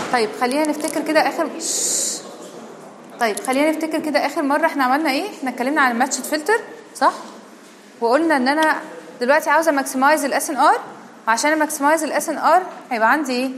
طيب خلينا نفتكر كده اخر شش. طيب خلينا نفتكر كده اخر مره احنا عملنا ايه احنا اتكلمنا عن الماتش فلتر صح وقلنا ان انا دلوقتي عاوزه ماكسمايز الاس ان ار وعشان اماكسمايز الاس ان ار هيبقى عندي ايه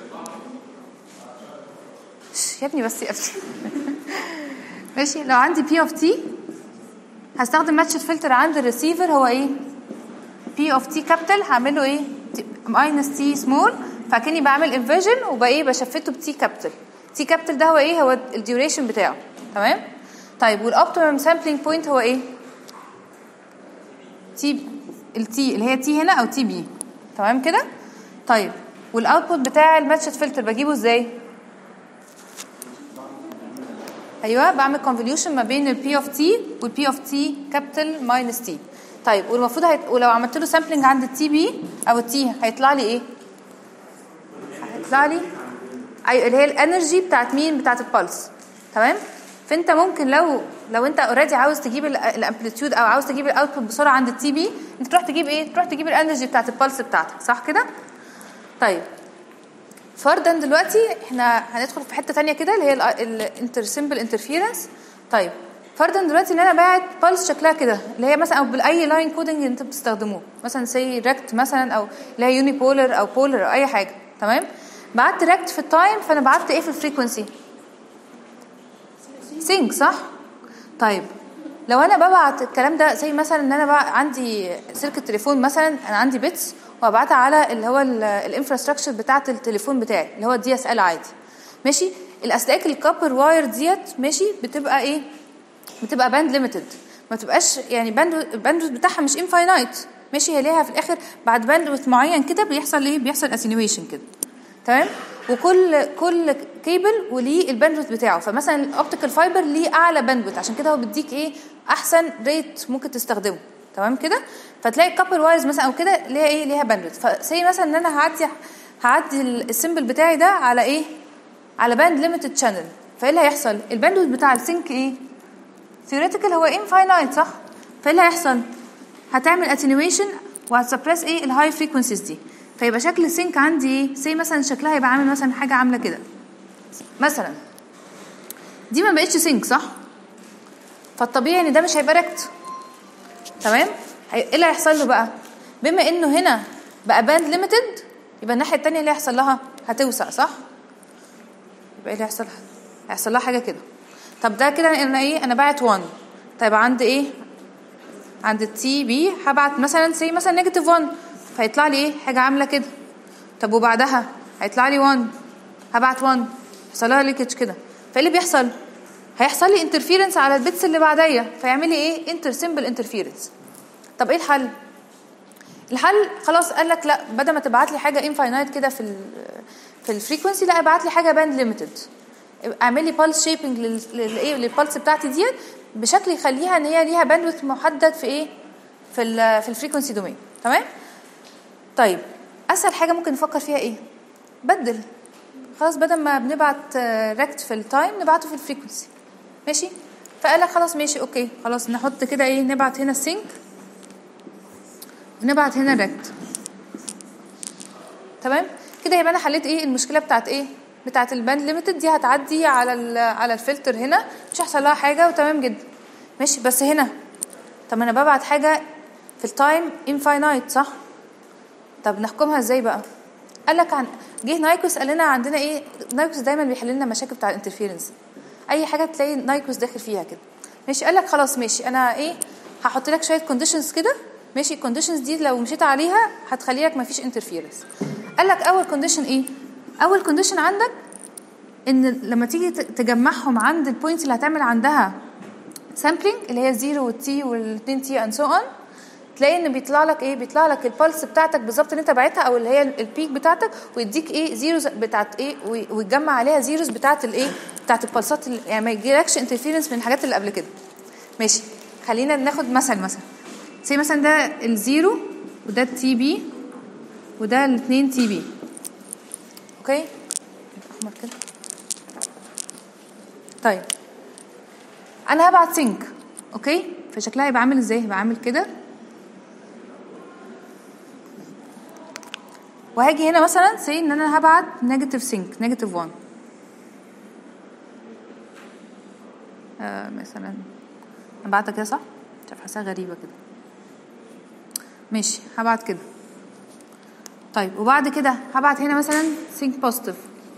شش، يا ابني بس يا ابني ماشي لو عندي بي اوف تي هستخدم ماتش فلتر عند الريسيفر هو ايه بي اوف تي كابيتال هعمل له ايه ماينس تي سمول فكاني بعمل انفيرجن وبقى ايه بشفته بتي كابيتال تي كابيتال ده هو ايه هو الديوريشن بتاعه تمام طيب والاوبتيمم سامبلينج بوينت هو ايه تي التي اللي هي تي هنا او تي بي تمام كده طيب والاوتبوت بتاع الماتش فلتر بجيبه ازاي ايوه بعمل كونفوليوشن ما بين البي اوف تي والبي اوف تي كابيتال ماينس تي طيب والمفروض هيت... ولو عملت له سامبلنج عند التي بي او التي هيطلع لي ايه هيطلع لي ايوه اللي هي الانرجي بتاعت مين بتاعت البلس تمام فانت ممكن لو لو انت اوريدي عاوز تجيب الامبليتيود او عاوز تجيب الاوتبوت بسرعه عند التي بي انت تروح تجيب ايه تروح تجيب الانرجي بتاعت البلس بتاعتك صح كده طيب فرضا دلوقتي احنا هندخل في حته تانية كده اللي هي الانتر سمبل انترفيرنس طيب فرضا دلوقتي ان انا باعت بالس شكلها كده اللي هي مثلا او باي لاين كودنج انت بتستخدموه مثلا سي ريكت مثلا او اللي هي يوني بولر او بولر او اي حاجه تمام بعت ريكت في التايم فانا بعت ايه في الفريكونسي سينك صح طيب لو انا ببعت الكلام ده زي مثلا ان انا بقى عندي سلك التليفون مثلا انا عندي بيتس وابعتها على اللي هو الانفراستراكشر بتاعه التليفون بتاعي اللي هو الدي اس ال عادي ماشي الاسلاك الكابر واير ديت ماشي بتبقى ايه بتبقى باند ليميتد ما تبقاش يعني باند الباندوث بتاعها مش انفاينايت ماشي هي ليها في الاخر بعد باندوث معين كده بيحصل ايه بيحصل اتنيويشن كده تمام وكل كل كيبل وليه الباندوث بتاعه فمثلا الاوبتيكال فايبر ليه اعلى باندوث عشان كده هو بيديك ايه احسن ريت ممكن تستخدمه تمام كده فتلاقي الكابل وايرز مثلا او كده ليها ايه ليها باندوث فسي مثلا ان انا هعدي هعدي السيمبل بتاعي ده على ايه على باند ليميتد شانل فايه اللي هيحصل الباندوث بتاع السينك ايه ثيوريتيكال هو انفاينايت صح فايه اللي هيحصل هتعمل اتنيويشن وهتسبريس ايه الهاي فريكونسيز دي فيبقى شكل السينك عندي ايه سي مثلا شكلها يبقى عامل مثلا حاجه عامله كده مثلا دي ما بقتش سينك صح فالطبيعي ان ده مش هيبقى ريكت تمام ايه اللي هيحصل له بقى بما انه هنا بقى باند ليميتد يبقى الناحيه الثانيه اللي هيحصل لها هتوسع صح يبقى ايه اللي هيحصل لها هيحصل لها حاجه كده طب ده كده انا ايه انا باعت 1 طيب عند ايه عند التي بي هبعت مثلا سي مثلا نيجاتيف 1 فيطلع لي ايه حاجه عامله كده طب وبعدها هيطلع لي 1 هبعت 1 يحصل لها ليكج كده فايه اللي بيحصل هيحصل لي انترفيرنس على البيتس اللي بعديا فيعمل لي ايه انتر سيمبل انترفيرنس طب ايه الحل الحل خلاص قال لك لا بدل ما تبعت لي حاجه انفاينايت كده في ال في الفريكونسي لا ابعت لي حاجه باند ليميتد اعمل لي بالس شيبنج للايه للبلس بتاعتي ديت بشكل يخليها ان هي ليها باندويث محدد في ايه في ال في الفريكونسي دومين تمام طيب اسهل حاجه ممكن نفكر فيها ايه بدل خلاص بدل ما بنبعت ريكت في التايم نبعته في الفريكونسي ماشي فقال لك خلاص ماشي اوكي خلاص نحط كده ايه نبعت هنا السينك ونبعت هنا الريكت تمام كده يبقى انا حليت ايه المشكله بتاعت ايه بتاعت الباند ليميتد دي هتعدي على على الفلتر هنا مش هيحصل لها حاجه وتمام جدا ماشي بس هنا طب انا ببعت حاجه في التايم انفاينايت صح طب نحكمها ازاي بقى قال لك عن جه نايكوس قال لنا عندنا ايه نايكوس دايما بيحل لنا مشاكل بتاع الانترفيرنس اي حاجه تلاقي نايكوس داخل فيها كده ماشي قال لك خلاص ماشي انا ايه هحط لك شويه كونديشنز كده ماشي الكونديشنز دي لو مشيت عليها هتخلي لك مفيش انترفيرنس قال لك اول كونديشن ايه اول كونديشن عندك ان لما تيجي تجمعهم عند البوينت اللي هتعمل عندها سامبلينج اللي هي الزيرو والتي والاتنين تي اند سو اون تلاقي ان بيطلع لك ايه بيطلع لك البلس بتاعتك بالظبط اللي انت باعتها او اللي هي البيك بتاعتك ويديك ايه زيروز بتاعت ايه ويتجمع عليها زيروز بتاعت الايه بتاعت البلسات يعني ما يجيلكش انترفيرنس من الحاجات اللي قبل كده ماشي خلينا ناخد مثل مثلا زي مثلا ده الزيرو وده التي بي وده الاثنين تي بي اوكي احمر كده طيب انا هبعت سينك اوكي فشكلها هيبقى عامل ازاي هيبقى عامل كده وهاجي هنا مثلا سي ان انا هبعت نيجاتيف سينك نيجاتيف 1 آه مثلا انا بعتها كده صح؟ مش عارفه حاساها غريبه كده ماشي هبعت كده طيب وبعد كده هبعت هنا مثلا سينك بوزيتيف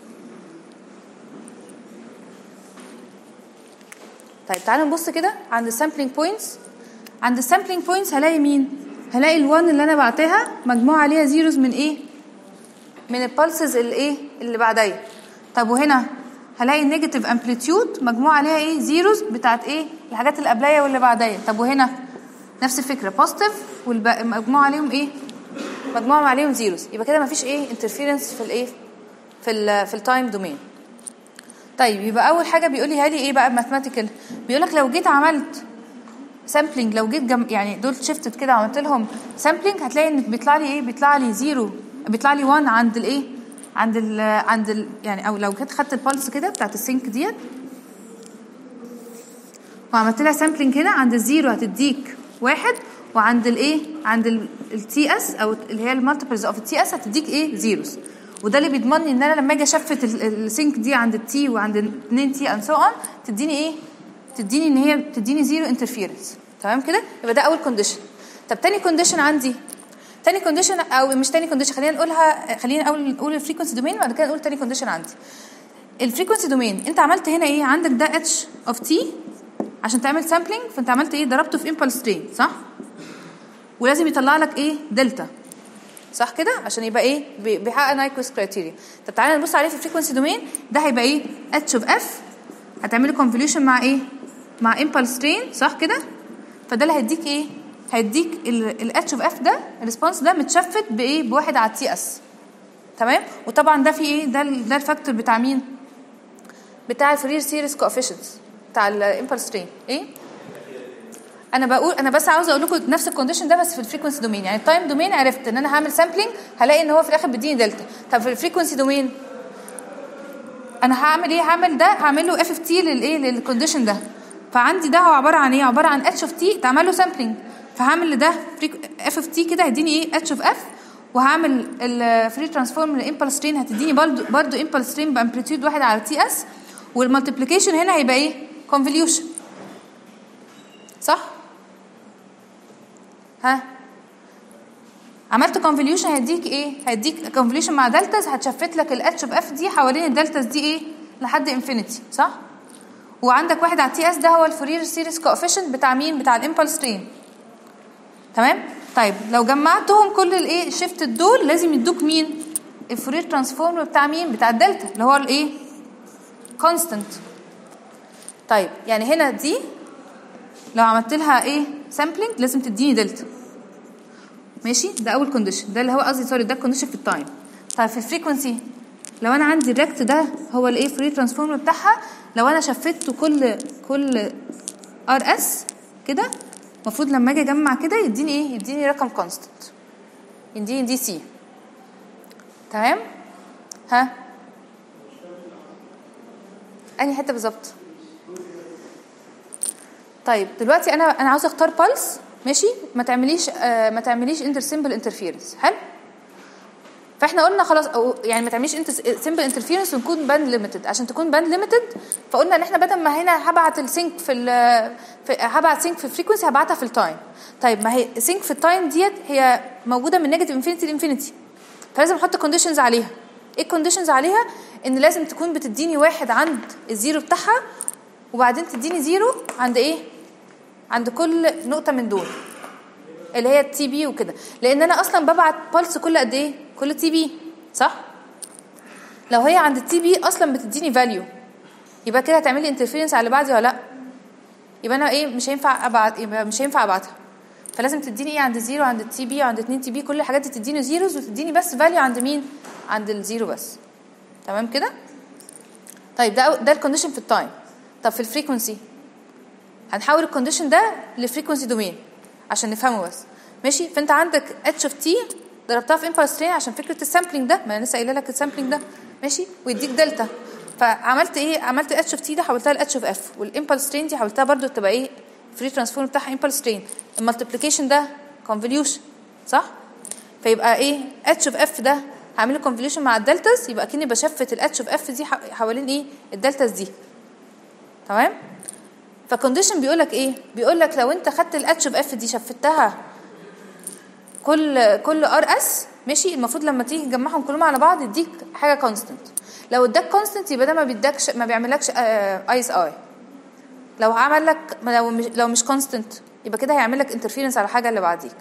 طيب تعالوا نبص كده عند السامبلينج بوينتس عند السامبلينج بوينتس هلاقي مين هلاقي ال1 اللي انا بعتها مجموع عليها زيروز من ايه من البلسز الايه اللي بعديا طب وهنا هلاقي النيجاتيف امبليتيود مجموع عليها ايه زيروز بتاعت ايه الحاجات اللي قبليا واللي بعديا طب وهنا نفس الفكره بوزيتيف والمجموع عليهم ايه مجموع عليهم زيروز يبقى كده مفيش ايه انترفيرنس في الايه في ال في التايم دومين طيب يبقى اول حاجه بيقول لي هالي ايه بقى ماثماتيكال بيقول لك لو جيت عملت سامبلينج لو جيت جم يعني دول شيفتد كده وعملت لهم سامبلينج هتلاقي ان بيطلع لي ايه بيطلع لي زيرو بيطلع لي 1 عند الايه عند ال عند ال يعني او لو جيت خدت البلس كده بتاعت السينك ديت وعملت لها سامبلينج هنا عند الزيرو هتديك واحد وعند الايه عند التي اس او اللي هي المالتيبلز اوف التي اس هتديك ايه زيروز وده اللي بيضمن لي ان انا لما اجي اشفت السينك دي عند التي وعند 2 تي اند سو اون تديني ايه تديني ان هي تديني زيرو انترفيرنس تمام كده يبقى ده اول كونديشن طب تاني كونديشن عندي تاني كونديشن او مش تاني كونديشن خلينا نقولها خلينا اول نقول الفريكونسي دومين وبعد كده نقول تاني كونديشن عندي الفريكونسي دومين انت عملت هنا ايه عندك ده اتش اوف تي عشان تعمل سامبلينج فانت عملت ايه ضربته في امبلس ترين صح ولازم يطلع لك ايه دلتا صح كده عشان يبقى ايه بيحقق نايكوس كرايتيريا طب تعالى نبص عليه في الفريكونسي دومين ده هيبقى ايه اتش اوف اف هتعملي كونفوليوشن مع ايه مع امبلس ترين صح كده فده اللي هيديك ايه هيديك الاتش اوف اف ده الريسبونس ده متشفت بايه بواحد على التي اس تمام وطبعا ده في ايه ده ده الفاكتور بتاع مين بتاع الفرير سيريس كوفيشنتس بتاع الامبلس ترين ايه انا بقول انا بس عاوزه اقول لكم نفس الكونديشن ده بس في الفريكونسي دومين يعني التايم دومين عرفت ان انا هعمل سامبلينج هلاقي ان هو في الاخر بيديني دلتا طب في الفريكونسي دومين انا هعمل ايه هعمل ده هعمل له اف اف تي للايه للكونديشن ده فعندي ده هو عباره عن ايه عباره عن اتش اوف تي اتعمل له سامبلينج فهعمل لده اف اف تي كده هيديني ايه اتش اوف اف وهعمل الفري ترانسفورم للامبلس ترين هتديني برضو برضو امبلس ترين بامبليتيود واحد على تي اس والمالتيبليكيشن هنا هيبقى ايه كونفوليوشن صح ها عملت كونفوليوشن هيديك ايه هيديك كونفوليوشن مع دلتاز هتشفت لك الاتش اوف اف دي حوالين الدلتاز دي ايه لحد انفينيتي صح وعندك واحد على تي اس ده هو الفورير سيريس كوفيشنت بتاع مين بتاع الامبلس ترين تمام طيب لو جمعتهم كل الايه شيفت دول لازم يدوك مين الفورير ترانسفورم بتاع مين بتاع الدلتا اللي هو الايه كونستنت طيب يعني هنا دي لو عملت لها ايه سامبلينج لازم تديني دلتا ماشي ده اول كونديشن ده اللي هو قصدي سوري ده الكونديشن في التايم طيب في الفريكونسي لو انا عندي الريكت ده هو الايه فري ترانسفورم بتاعها لو انا شفته كل كل ار اس كده المفروض لما اجي اجمع كده يديني ايه يديني رقم كونستنت يديني دي سي تمام ها انهي حته بالظبط طيب دلوقتي انا انا عاوزه اختار بالس ماشي ما تعمليش آه ما تعمليش انتر سيمبل انترفيرنس حلو فاحنا قلنا خلاص أو يعني ما تعمليش انت سيمبل انترفيرنس ونكون باند ليميتد عشان تكون باند ليميتد فقلنا ان احنا بدل ما هنا هبعت السينك في, في هبعت سينك في الفريكونسي هبعتها في التايم طيب ما هي سينك في التايم ديت هي موجوده من نيجاتيف انفينيتي لانفينيتي فلازم احط كونديشنز عليها ايه الكونديشنز عليها ان لازم تكون بتديني واحد عند الزيرو بتاعها وبعدين تديني زيرو عند ايه عند كل نقطه من دول اللي هي التي بي وكده لان انا اصلا ببعت بلس كل قد ايه كل تي بي صح لو هي عند التي بي اصلا بتديني فاليو يبقى كده هتعمل لي انترفيرنس على اللي بعدي ولا لا يبقى انا ايه مش هينفع ابعت يبقى مش هينفع ابعتها فلازم تديني ايه عند زيرو عند التي بي وعند 2 تي بي كل الحاجات دي تديني زيروز وتديني بس فاليو عند مين عند الزيرو بس تمام كده طيب ده ده الكونديشن في التايم طب في الفريكونسي هنحول الكونديشن ده لفريكونسي دومين عشان نفهمه بس ماشي فانت عندك اتش اوف تي ضربتها في امبلس ترين عشان فكره السامبلينج ده ما انا لسه قايله لك السامبلينج ده ماشي ويديك دلتا فعملت ايه عملت اتش اوف تي ده حولتها لاتش اوف اف والامبلس ترين دي حولتها برده تبقى ايه فري ترانسفورم بتاعها امبلس ترين المالتيبليكيشن ده كونفوليوشن صح فيبقى ايه اتش اوف اف ده هعمل له كونفوليوشن مع الدلتاز يبقى كاني بشفت الاتش اوف اف دي ح- حوالين ايه الدلتاز دي تمام فكونديشن بيقول لك ايه بيقول لك لو انت خدت الاتش اوف اف دي شفتها كل كل ار اس ماشي المفروض لما تيجي تجمعهم كلهم على بعض يديك حاجه كونستنت لو اداك كونستنت يبقى ده ما بيدكش ما بيعملكش اي اس اي لو عمل لك لو مش لو مش كونستنت يبقى كده هيعمل لك انترفيرنس على الحاجه اللي بعديك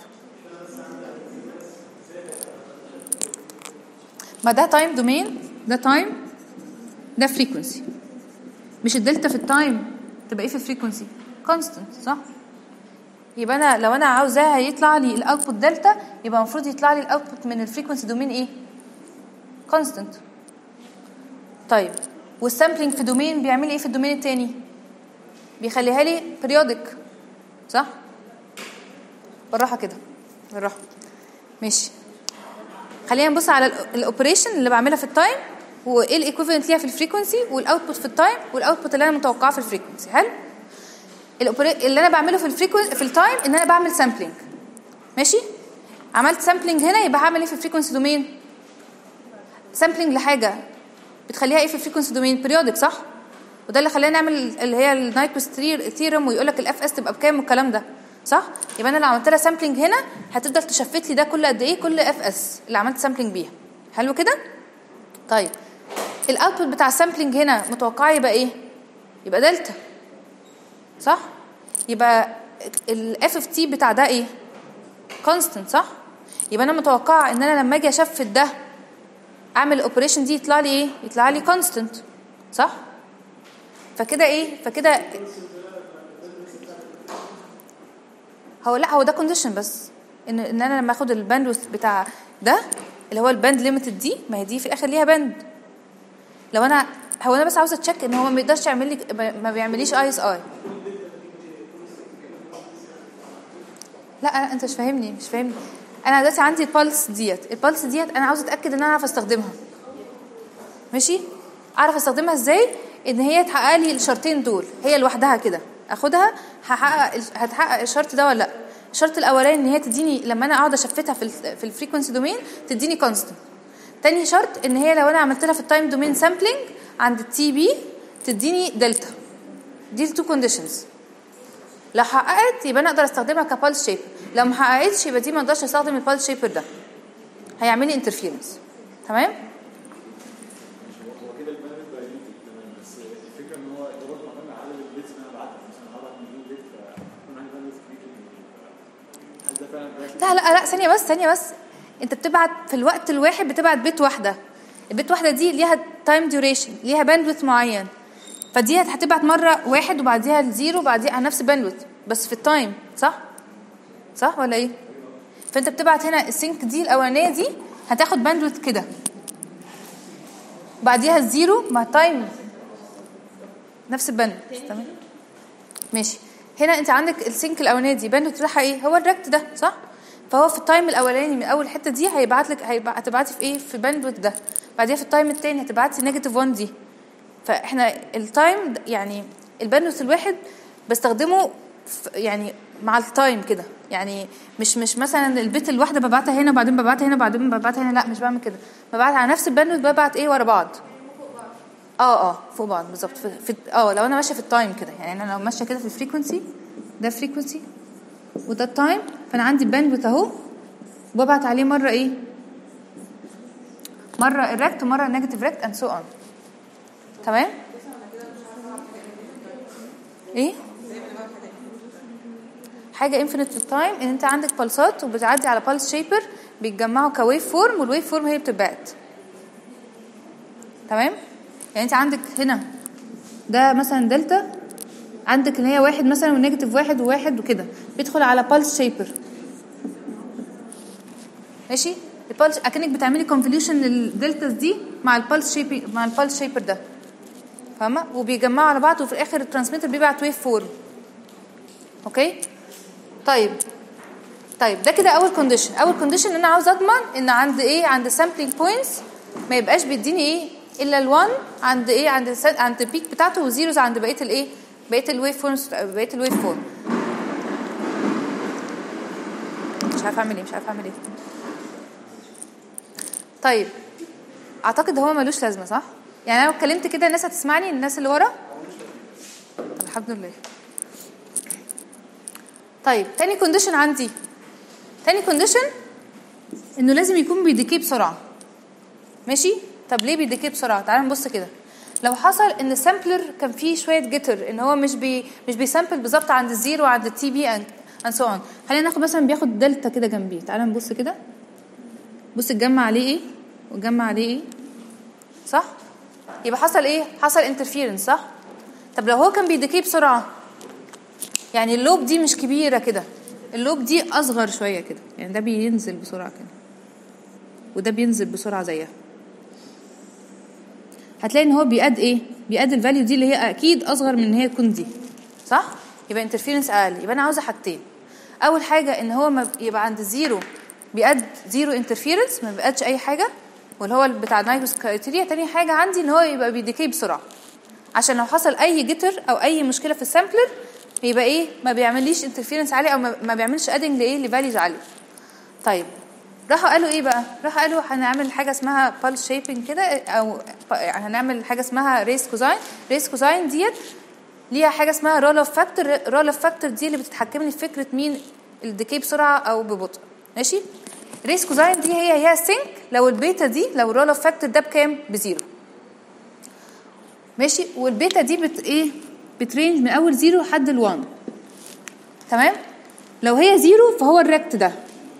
ما ده تايم دومين ده تايم ده فريكونسي مش الدلتا في التايم تبقى ايه في الفريكونسي كونستنت صح يبقى انا لو انا عاوزاها يطلع لي الاوتبوت دلتا يبقى المفروض يطلع لي الاوتبوت من الفريكونسي دومين ايه كونستنت طيب والسامبلينج في دومين بيعمل ايه في الدومين التاني بيخليها لي بريودك صح بالراحه كده بالراحه ماشي خلينا نبص على الاوبريشن اللي بعملها في التايم وايه الايكوفالنت ليها في الفريكونسي والاوتبوت في التايم والاوتبوت اللي انا متوقعاه في الفريكونسي حلو الأوبري- اللي انا بعمله في الفريكونسي في التايم ان انا بعمل سامبلينج ماشي عملت سامبلينج هنا يبقى هعمل ايه في الفريكونسي دومين سامبلينج لحاجه بتخليها ايه في الفريكونسي دومين بريودك صح وده اللي خلانا نعمل اللي هي النايكوس ثيرم ويقول لك الاف اس تبقى بكام والكلام ده صح يبقى انا لو عملت لها سامبلينج هنا هتفضل تشفت لي ده كل قد ايه كل اف اس اللي عملت سامبلينج بيها حلو كده طيب الاوتبوت بتاع السامبلينج هنا متوقعه يبقى ايه يبقى دلتا صح يبقى الاف اف تي بتاع ده ايه كونستنت صح يبقى انا متوقعه ان انا لما اجي اشفت ده اعمل الاوبريشن دي يطلع لي ايه يطلع لي كونستنت صح فكده ايه فكده هو لا هو ده كونديشن بس ان ان انا لما اخد الباندوث بتاع ده اللي هو الباند ليميتد دي ما هي دي في الاخر ليها باند لو انا هو انا بس عاوزه اتشيك ان هو ما بيقدرش يعمل لي ما بيعمليش اي اس اي لا أنا انت مش فاهمني مش فاهمني انا دلوقتي عندي البلس ديت البلس ديت انا عاوزه اتاكد ان انا اعرف استخدمها ماشي اعرف استخدمها ازاي ان هي تحقق لي الشرطين دول هي لوحدها كده اخدها هحقق هتحقق الشرط ده ولا لا الشرط الاولاني ان هي تديني لما انا اقعد اشفتها في ال في الفريكونسي دومين تديني كونستنت تاني شرط ان هي لو انا عملت لها في التايم دومين سامبلينج عند التي بي تديني دلتا دي التو كونديشنز لو حققت يبقى انا اقدر استخدمها كبالس شيبر لو ما حققتش يبقى دي ما اقدرش استخدم البالس شيبر ده هيعمل لي انترفيرنس تمام هو كده الباندويث دايناميك تمام بس الفكره ان هو ده برضه معتمد على عدد البيتس اللي انا بعتها مثلا هبعت مليون بيت فيكون عندي باندويث كبير هل ده فعلا ده لا لا لا ثانيه بس ثانيه بس انت بتبعت في الوقت الواحد بتبعت بيت واحده البيت واحده دي ليها تايم ديوريشن ليها باندويث معين فدي هتبعت مره واحد وبعديها الزيرو وبعديها نفس باندويث بس في التايم صح صح ولا ايه فانت بتبعت هنا السينك دي الاولانيه دي هتاخد باندويث كده بعديها الزيرو مع تايم نفس الباندويث تمام ماشي هنا انت عندك السينك الاولانيه دي باندويث بتاعها ايه هو الريكت ده صح فهو في التايم الاولاني من اول حته دي هيبعت لك هيبقى هتبعتي في ايه في الباندويث ده بعديها في التايم التاني هتبعتي نيجاتيف 1 دي فاحنا التايم يعني الباندويث الواحد بستخدمه في- يعني مع التايم كده يعني مش مش مثلا البيت الواحده ببعتها هنا وبعدين ببعتها هنا وبعدين ببعتها هنا لا مش بعمل كده ببعت على نفس الباندويث ببعت ايه ورا بعض اه اه فوق بعض بالظبط في, في اه لو انا ماشيه في التايم كده يعني انا لو ماشيه كده في الفريكونسي ده فريكونسي وده التايم فانا عندي باندويث اهو وببعت عليه مره ايه مره الريكت ومره النيجاتيف ريكت اند سو اون تمام ايه حاجه انفينيت في التايم ان انت عندك بلسات وبتعدي على بالس شيبر بيتجمعوا كويف فورم والويف فورم هي بتتبعت تمام يعني انت عندك هنا ده مثلا دلتا عندك ان هي واحد مثلا ونيجاتيف واحد وواحد وكده بيدخل على بالس شيبر ماشي البالس اكنك بتعملي كونفوليوشن للدلتاز دي مع البالس شيبر مع البالس شيبر ده فاهمه وبيجمعوا على بعض وفي الاخر الترانسميتر بيبعت ويف فورم اوكي طيب طيب ده كده اول كونديشن اول كونديشن ان انا عاوز اضمن ان عند ايه عند سامبلينج بوينتس ما يبقاش بيديني ايه الا ال1 عند ايه عند الس- عند البيك بتاعته وزيروز عند بقيه الايه بقيه الويف فورمز بقيه الويف فورم مش عارفه اعمل ايه مش عارفه اعمل ايه طيب اعتقد هو ملوش لازمه صح يعني انا لو اتكلمت كده الناس هتسمعني الناس اللي ورا طب الحمد لله طيب تاني كونديشن عندي تاني كونديشن انه لازم يكون بيديكي بسرعه ماشي طب ليه بيديكي بسرعه تعال نبص كده لو حصل ان السامبلر كان فيه شويه جيتر ان هو مش بي مش بيسامبل بالظبط عند الزيرو وعند التي بي اند سو اون خلينا ناخد مثلا بياخد دلتا كده جنبيه تعال نبص كده بص اتجمع عليه ايه واتجمع عليه ايه صح يبقى حصل ايه حصل انترفيرنس صح طب لو هو كان بيديكي بسرعه يعني اللوب دي مش كبيره كده اللوب دي اصغر شويه كده يعني ده بينزل بسرعه كده وده بينزل بسرعه زيها هتلاقي ان هو بيقاد ايه بيقاد الفاليو دي اللي هي اكيد اصغر من ان هي تكون دي صح يبقى انترفيرنس اقل يبقى انا عاوزه حاجتين اول حاجه ان هو ما يبقى عند الزيرو بيقاد زيرو انترفيرنس ما بيقادش اي حاجه واللي هو بتاع النايكوس كرايتيريا تاني حاجه عندي ان هو يبقى بيديكي بسرعه عشان لو حصل اي جيتر او اي مشكله في السامبلر يبقى ايه ما بيعمليش انترفيرنس عالي او ما ما بيعملش ادنج لايه لفاليوز عاليه طيب راحوا قالوا ايه بقى راحوا قالوا هنعمل حاجه اسمها بالس شيبنج كده او ب- هنعمل حاجه اسمها ريس كوزاين ريس كوزاين ديت ليها حاجه اسمها رول اوف فاكتور رول اوف فاكتور دي اللي بتتحكم لي في فكره مين الديكي بسرعه او ببطء ماشي ريس كوزاين دي هي هي سينك لو البيتا دي لو الرول اوف فاكتور ده بكام بزيرو ماشي والبيتا دي بت ايه بترينج من اول زيرو لحد ال1 تمام لو هي زيرو فهو الريكت ده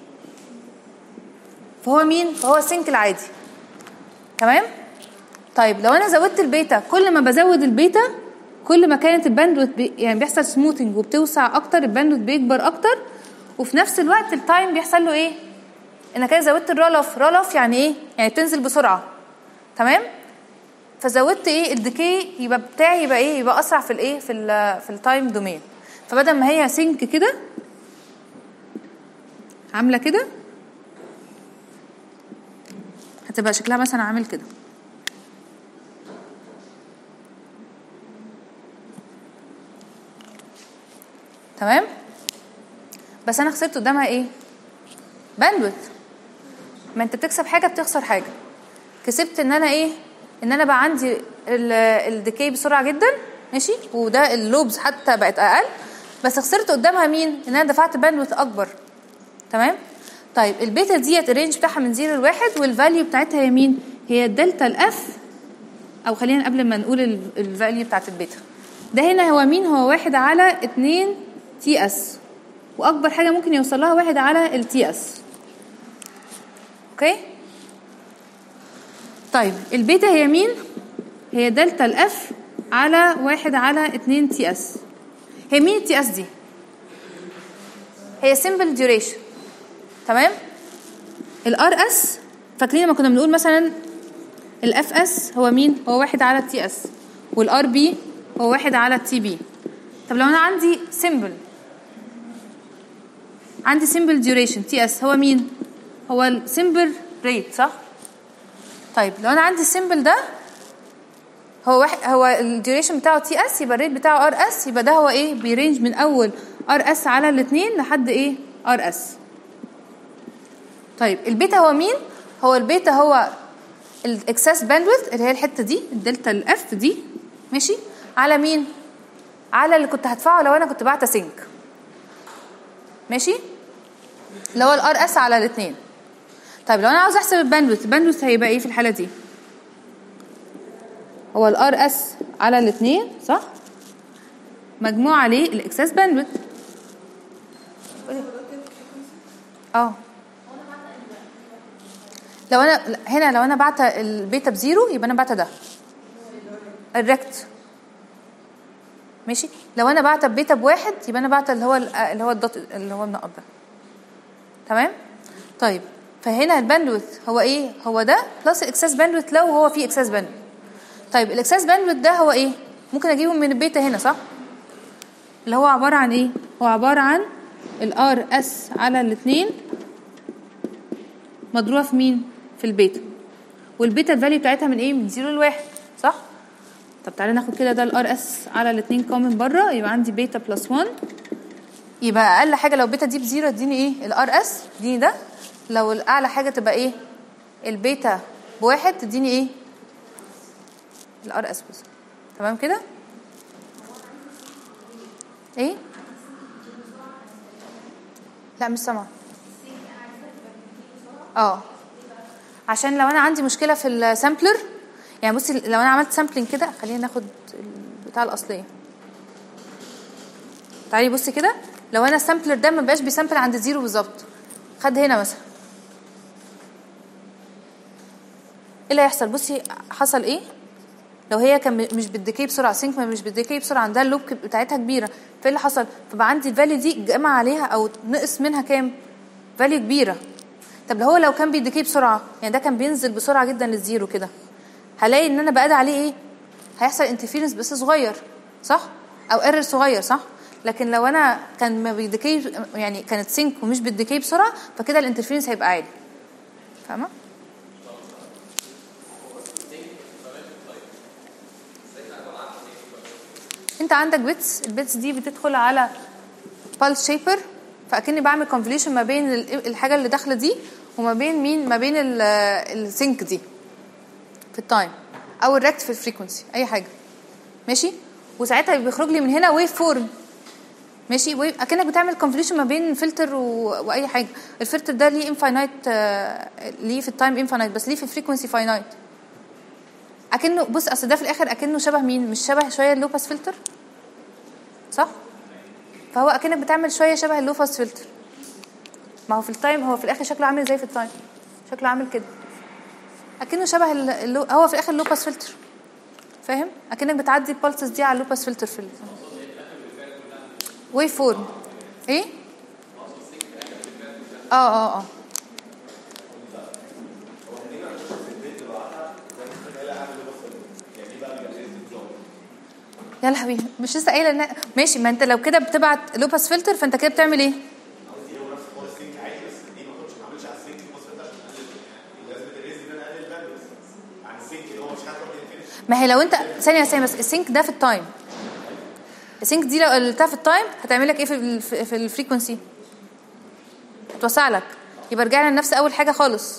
فهو مين فهو السينك العادي تمام طيب لو انا زودت البيتا كل ما بزود البيتا كل ما كانت الباندويث بي يعني بيحصل سموثنج وبتوسع اكتر الباندويث بيكبر اكتر وفي نفس الوقت التايم بيحصل له ايه انا كده زودت الرول اوف رول اوف يعني ايه يعني بتنزل بسرعه تمام فزودت ايه الديكي يبقى بتاعي يبقى ايه يبقى اسرع في الايه في ال في التايم دومين فبدل ما هي سينك كده عامله كده هتبقى شكلها مثلا عامل كده تمام بس انا خسرت قدامها ايه باندويث ما انت بتكسب حاجه بتخسر حاجه كسبت ان انا ايه ان انا بقى عندي الديكي بسرعه جدا ماشي وده اللوبز حتى بقت اقل بس خسرت قدامها مين ان انا دفعت باندويث اكبر تمام طيب البيتا ديت الرينج بتاعها من 0 لواحد والفاليو بتاعتها هي مين هي الدلتا الاف او خلينا قبل ما نقول الفاليو بتاعت البيتا ده هنا هو مين هو واحد على اتنين تي اس واكبر حاجه ممكن يوصل لها واحد على التي اس اوكي طيب البيتا هي مين هي دلتا الاف على واحد على اتنين تي اس هي مين التي اس دي هي simple duration تمام الار اس فاكرين لما كنا بنقول مثلا الاف اس هو مين هو واحد على التي اس والار بي هو واحد على التي بي طب لو انا عندي سيمبل عندي سيمبل ديوريشن تي اس هو مين هو السيمبل ريت صح طيب لو انا عندي السيمبل ده هو واحد هو الديوريشن بتاعه تي اس يبقى الريت بتاعه ار اس يبقى ده هو ايه بيرينج من اول ار اس على الاثنين لحد ايه ار اس طيب البيتا هو مين هو البيتا هو الاكسس باندويث اللي هي الحته دي الدلتا الاف دي ماشي على مين على اللي كنت هدفعه لو انا كنت بعت سينك ماشي اللي هو الار اس على الاثنين طيب لو انا عاوز احسب الباندويث الباندويث هيبقى ايه في الحاله دي هو الار اس على الاثنين صح مجموع عليه الاكسس باندويث اه لو انا هنا لو انا بعت البيتا بزيرو يبقى انا بعت ده الريكت ماشي لو انا بعت بيتا بواحد يبقى انا بعت اللي هو اللي هو الدوت اللي هو النقط ده تمام طيب فهنا الباندويث هو ايه هو ده بلس الاكسس باندويث لو هو فيه اكسس باندويث طيب الاكسس باندويث ده هو ايه ممكن اجيبه من البيتا هنا صح اللي هو عباره عن ايه هو عباره عن الار اس على الاثنين مضروبه في مين في البيتا والبيتا الفاليو بتاعتها من ايه من 0 لواحد صح طب تعالى ناخد كده ده الار اس على الاثنين كومن بره يبقى عندي بيتا بلس 1 يبقى اقل حاجه لو بيتا دي بزيرو اديني ايه الار اس اديني ده لو الاعلى حاجه تبقى ايه البيتا بواحد تديني ايه الار اس بس تمام كده ايه لا مش سامعه اه عشان لو انا عندي مشكله في السامبلر يعني بصي لو انا عملت سامبلنج كده خلينا ناخد البتاع الاصليه تعالي بصي كده لو انا السامبلر ده ما بقاش بيسامبل عند زيرو بالظبط خد هنا مثلا ايه اللي هيحصل بصي حصل ايه لو هي كان مش بالديكي بسرعه سينك ما مش بالديكي بسرعه عندها اللوب بتاعتها كبيره فايه اللي حصل فبقى عندي الفاليو دي جمع عليها او نقص منها كام فاليو كبيره طب لو هو لو كان بيديكي بسرعه يعني ده كان بينزل بسرعه جدا للزيرو كده هلاقي ان انا بقى عليه ايه هيحصل انترفيرنس بس صغير صح او ايرور صغير صح لكن لو انا كان ما بيديكي يعني كانت سينك ومش بيديكي بسرعه فكده الانترفيرنس هيبقى عالي فاهمه انت عندك بيتس البيتس دي بتدخل على بالس شيبر فاكني بعمل كونفوليوشن ما بين الحاجه اللي داخله دي وما بين مين ما بين السينك دي في التايم او الريكت في الفريكونسي اي حاجه ماشي وساعتها بيخرج لي من هنا ويف فورم ماشي ويف اكنك بتعمل كونفوليوشن ما بين فلتر و... واي حاجه الفلتر ده ليه انفاينايت ليه في التايم انفاينايت بس ليه في الفريكونسي فاينايت اكنه بص اصل ده في الاخر اكنه شبه مين مش شبه شويه اللوباس فلتر صح فهو اكنك بتعمل شويه شبه اللوباس فلتر ما هو في التايم هو في الاخر شكله عامل زي في التايم شكله عامل كده اكنه شبه اللو... هو في الاخر لوباس فلتر فاهم اكنك بتعدي البلسز دي على اللوباس فلتر في واي فورم ايه اه اه اه يا حبيبي مش لسه قايله ان ماشي ما انت لو كده بتبعت لوباس فلتر فانت كده بتعمل ايه ما هي لو انت ثانيه ثانيه بس السينك ده في التايم السينك دي لو قلتها في التايم هتعمل لك ايه في في الفريكونسي هتوسع لك يبقى رجعنا لنفس اول حاجه خالص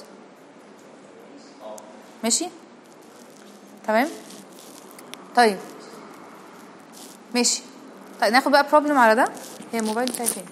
ماشي تمام طيب ماشي طيب ناخد بقى بروبلم على ده هي الموبايل بتاعي فين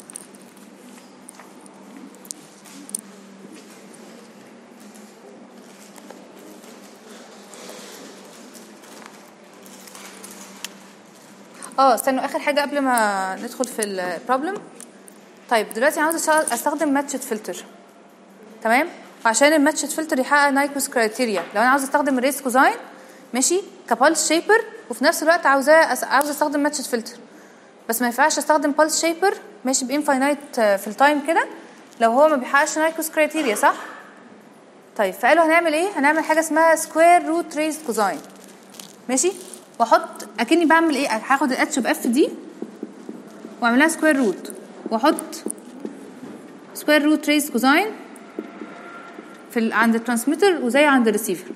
اه استنوا اخر حاجه قبل ما ندخل في البروبلم طيب دلوقتي عاوز استخدم ماتشد فلتر تمام وعشان الماتشد فلتر يحقق نايكوس كرايتيريا لو انا عاوز استخدم الريس كوزاين ماشي كبالس شيبر وفي نفس الوقت عاوزاه عاوز استخدم ماتشد فلتر بس ما ينفعش استخدم بالس شيبر ماشي بانفاينايت في التايم كده لو هو ما بيحققش نايكوس كرايتيريا صح طيب فقالوا هنعمل ايه هنعمل حاجه اسمها سكوير روت ريز كوزاين ماشي واحط اكني بعمل ايه هاخد الاتش باف دي واعملها سكوير روت واحط سكوير روت ريز كوزاين في ال... عند الترانسميتر وزي عند الريسيفر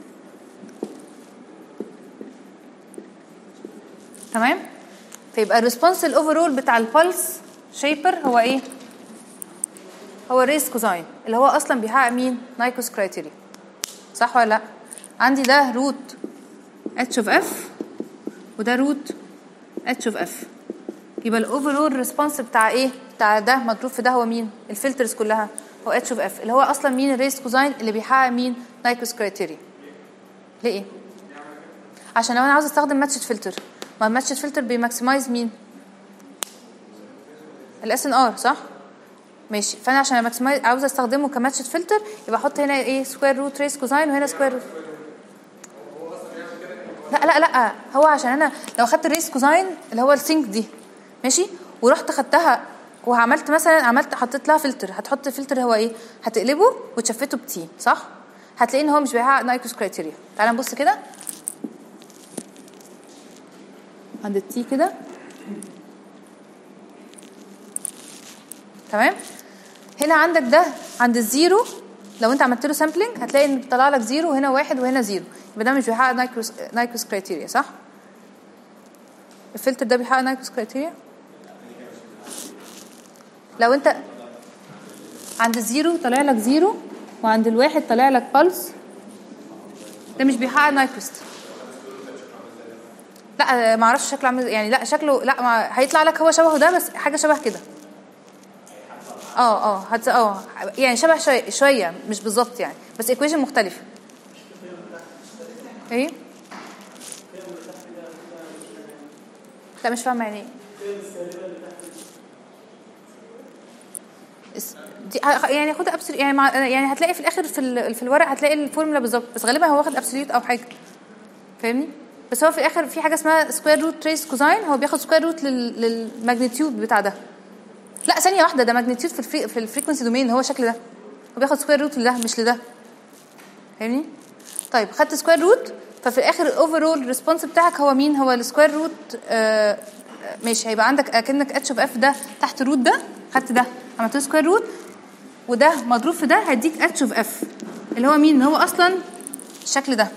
تمام فيبقى الريسبونس الاوفرول بتاع البلس شيبر هو ايه هو ريس كوزاين اللي هو اصلا بيحقق مين نايكوس كرايتيريا صح ولا لا عندي ده روت اتش اوف اف وده روت اتش اوف اف يبقى الاوفرول ريسبونس بتاع ايه بتاع ده مضروب في ده هو مين الفلترز كلها هو اتش اوف اف اللي هو اصلا مين الريس كوزاين اللي بيحقق مين نايكوس كرايتيريا ليه ايه عشان لو انا عاوز استخدم ماتشد فلتر ما الماتشد فلتر بيماكسمايز مين الاس ان ار صح ماشي فانا عشان ماكسمايز عاوز استخدمه كماتشد فلتر يبقى احط هنا ايه سكوير روت ريس كوزاين وهنا سكوير روت لا لا لا هو عشان انا لو خدت الريس كوزاين اللي هو السينك دي ماشي ورحت خدتها وعملت مثلا عملت حطيت لها فلتر هتحط الفلتر هو ايه هتقلبه وتشفته بتي صح هتلاقي ان هو مش بيحقق نايكوس كرايتيريا تعالى نبص كده عند التي كده تمام هنا عندك ده عند الزيرو لو انت عملت له سامبلنج هتلاقي ان طلع لك زيرو هنا واحد وهنا زيرو يبقى ده مش بيحقق نايكوس نايكوس كرايتيريا صح الفلتر ده بيحقق نايكوس كرايتيريا لو انت عند الزيرو طالع لك زيرو وعند الواحد طالع لك بلس ده مش بيحقق نايكوست لا ما اعرفش شكله عامل يعني لا شكله لا ما هيطلع لك هو شبهه ده بس حاجه شبه كده اه اه هت اه يعني شبه شويه شويه مش بالظبط يعني بس ايكويشن مختلفه ايه لا مش فاهمه يعني ايه اس- دي ه- يعني خد ابسل يعني مع يعني هتلاقي في الاخر في ال- في الورق هتلاقي الفورمولا بالظبط بس غالبا هو واخد ابسوليوت او حاجه فاهمني بس هو في الاخر في حاجه اسمها سكوير روت تريس كوزاين هو بياخد سكوير روت للماجنتيود بتاع ده لا ثانيه واحده ده ماجنتيود في الفري في الفريكونسي دومين هو الشكل ده هو بياخد سكوير روت لده مش لده فاهمني طيب خدت سكوير روت ففي الاخر الاوفرول ريسبونس بتاعك هو مين هو السكوير روت آه ماشي هيبقى عندك اكنك اتش اوف اف ده تحت روت ده خدت ده عملت له سكوير روت وده مضروب في ده هيديك اتش اوف اف اللي هو مين هو اصلا الشكل ده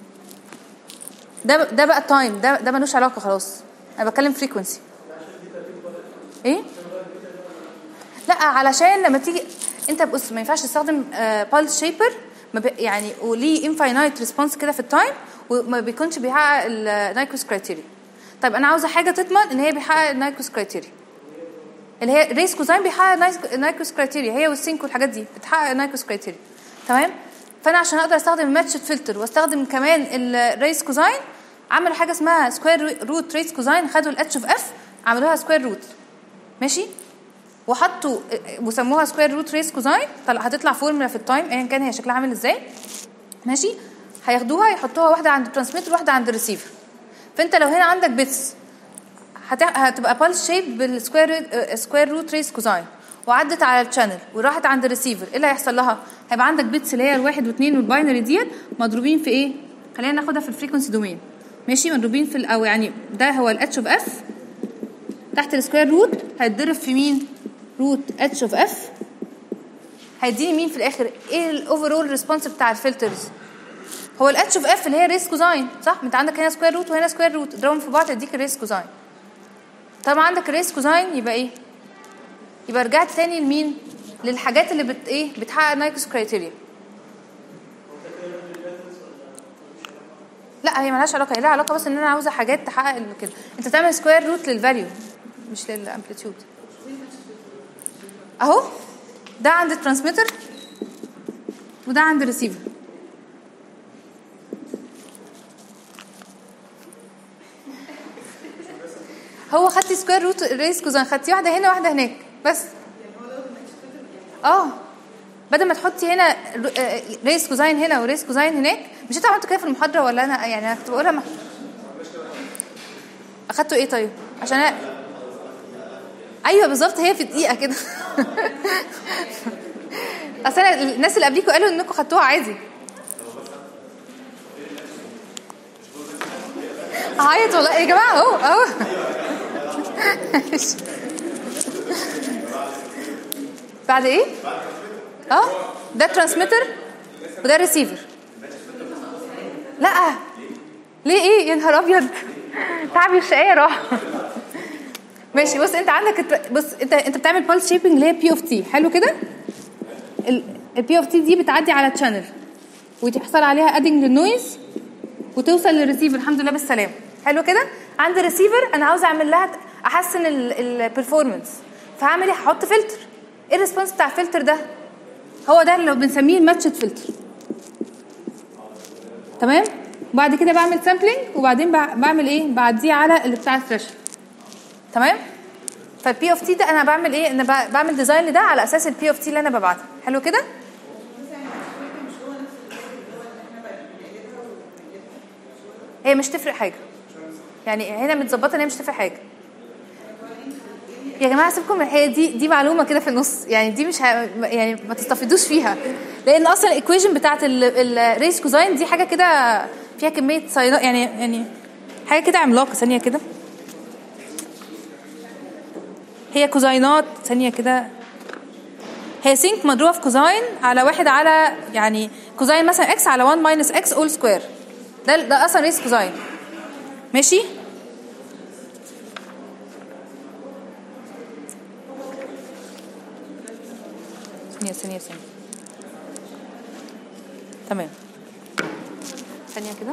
ده ده بقى التايم ده ده ملوش علاقه خلاص انا بتكلم فريكونسي ايه لا علشان لما تيجي انت بص ما ينفعش تستخدم بالس شيبر ما بي يعني وليه انفاينايت ريسبونس كده في التايم وما بيكونش بيحقق النايكوس كرايتيريا طيب انا عاوزه حاجه تضمن ان هي بيحقق النايكوس كرايتيريا اللي هي ريس كوزاين بيحقق نايس- نايكوس كرايتيريا هي والسينك والحاجات دي بتحقق نايكوس كرايتيريا تمام فانا عشان اقدر استخدم الماتش فلتر واستخدم كمان الريس كوزاين عملوا حاجه اسمها سكوير روت ريس كوزاين خدوا الاتش اوف اف عملوها سكوير روت ماشي وحطوا وسموها سكوير روت ريس كوزاين طلع هتطلع فورمولا في التايم ايا كان هي شكلها عامل ازاي ماشي هياخدوها يحطوها واحده عند الترانسميتر وواحده عند الريسيفر فانت لو هنا عندك بيتس هت... هتبقى بالس شيب بالسكوير سكوير روت ريس كوزاين وعدت على الشانل وراحت عند الريسيفر ايه اللي هيحصل لها؟ هيبقى عندك بيتس اللي هي الواحد واثنين والباينري ديت مضروبين في ايه؟ خلينا ناخدها في الفريكونسي دومين ماشي مضروبين في ال- او يعني ده هو الاتش اوف اف تحت السكوير روت هيتضرب في مين؟ روت اتش اوف اف هيديني مين في الاخر؟ ايه الاوفرول ريسبونس بتاع الفلترز؟ هو الاتش اوف اف اللي هي ريس كوزاين صح؟ انت عندك هنا سكوير روت وهنا سكوير روت اضربهم في بعض يديك الريس كوزاين طالما عندك الريس كوزاين يبقى ايه؟ يبقى رجعت تاني لمين؟ للحاجات اللي بت ايه؟ بتحقق نايكوس كرايتيريا لا هي ملهاش علاقه هي لها علاقه بس ان انا عاوزه حاجات تحقق ال- كده انت تعمل سكوير روت للفاليو مش للامبليتيود اهو ده عند الترانسميتر وده عند الريسيفر هو خدتي سكوير روت ريس كوزان خدتي واحده هنا واحده هناك بس اه بدل ما تحطي هنا ر- آه، ريس كوزاين هنا وريس كوزاين هناك مش انت عملتوا كده في المحاضره ولا انا يعني انا كنت بقولها ما اخدتوا ايه طيب عشان أنا... ايوه بالظبط هي في دقيقه كده اصل أنا الناس اللي قبليكوا قالوا انكم خدتوها عادي عيط والله يا جماعه اهو اهو بعد ايه؟ اه ده ترانسميتر وده ريسيفر لا ليه ايه يا نهار ابيض تعبي الشقيه راح ماشي بص انت عندك الت- بص انت انت بتعمل بالس شيبنج اللي هي بي اوف تي حلو كده البي اوف تي دي بتعدي على تشانل وتحصل عليها ادنج للنويز وتوصل للريسيفر الحمد لله بالسلامه حلو كده عند الريسيفر انا عاوزه اعمل لها احسن البرفورمانس فهعمل ايه هحط فلتر ايه الريسبونس بتاع الفلتر ده هو ده اللي بنسميه الماتشد فلتر تمام وبعد كده بعمل سامبلينج وبعدين بع- بعمل ايه بعديه على اللي بتاع الثريشر تمام فالبي اوف تي ده انا بعمل ايه انا ب- بعمل ديزاين لده على اساس البي اوف تي اللي انا ببعتها حلو كده هي مش تفرق حاجه يعني هنا متظبطه ان هي مش تفرق حاجه يا جماعه سيبكم من هي دي دي معلومه كده في النص يعني دي مش ه... يعني ما تستفيدوش فيها لان اصلا الايكويشن بتاعت الريس كوزاين دي حاجه كده فيها كميه ساينات يعني يعني حاجه كده عملاقه ثانيه كده هي كوزاينات ثانيه كده هي سينك مضروبه في كوزاين على واحد على يعني كوزاين مثلا اكس على 1 ماينس اكس اول سكوير ده ده اصلا ريس كوزاين ماشي ثانية ثانية ثانية تمام ثانيه كده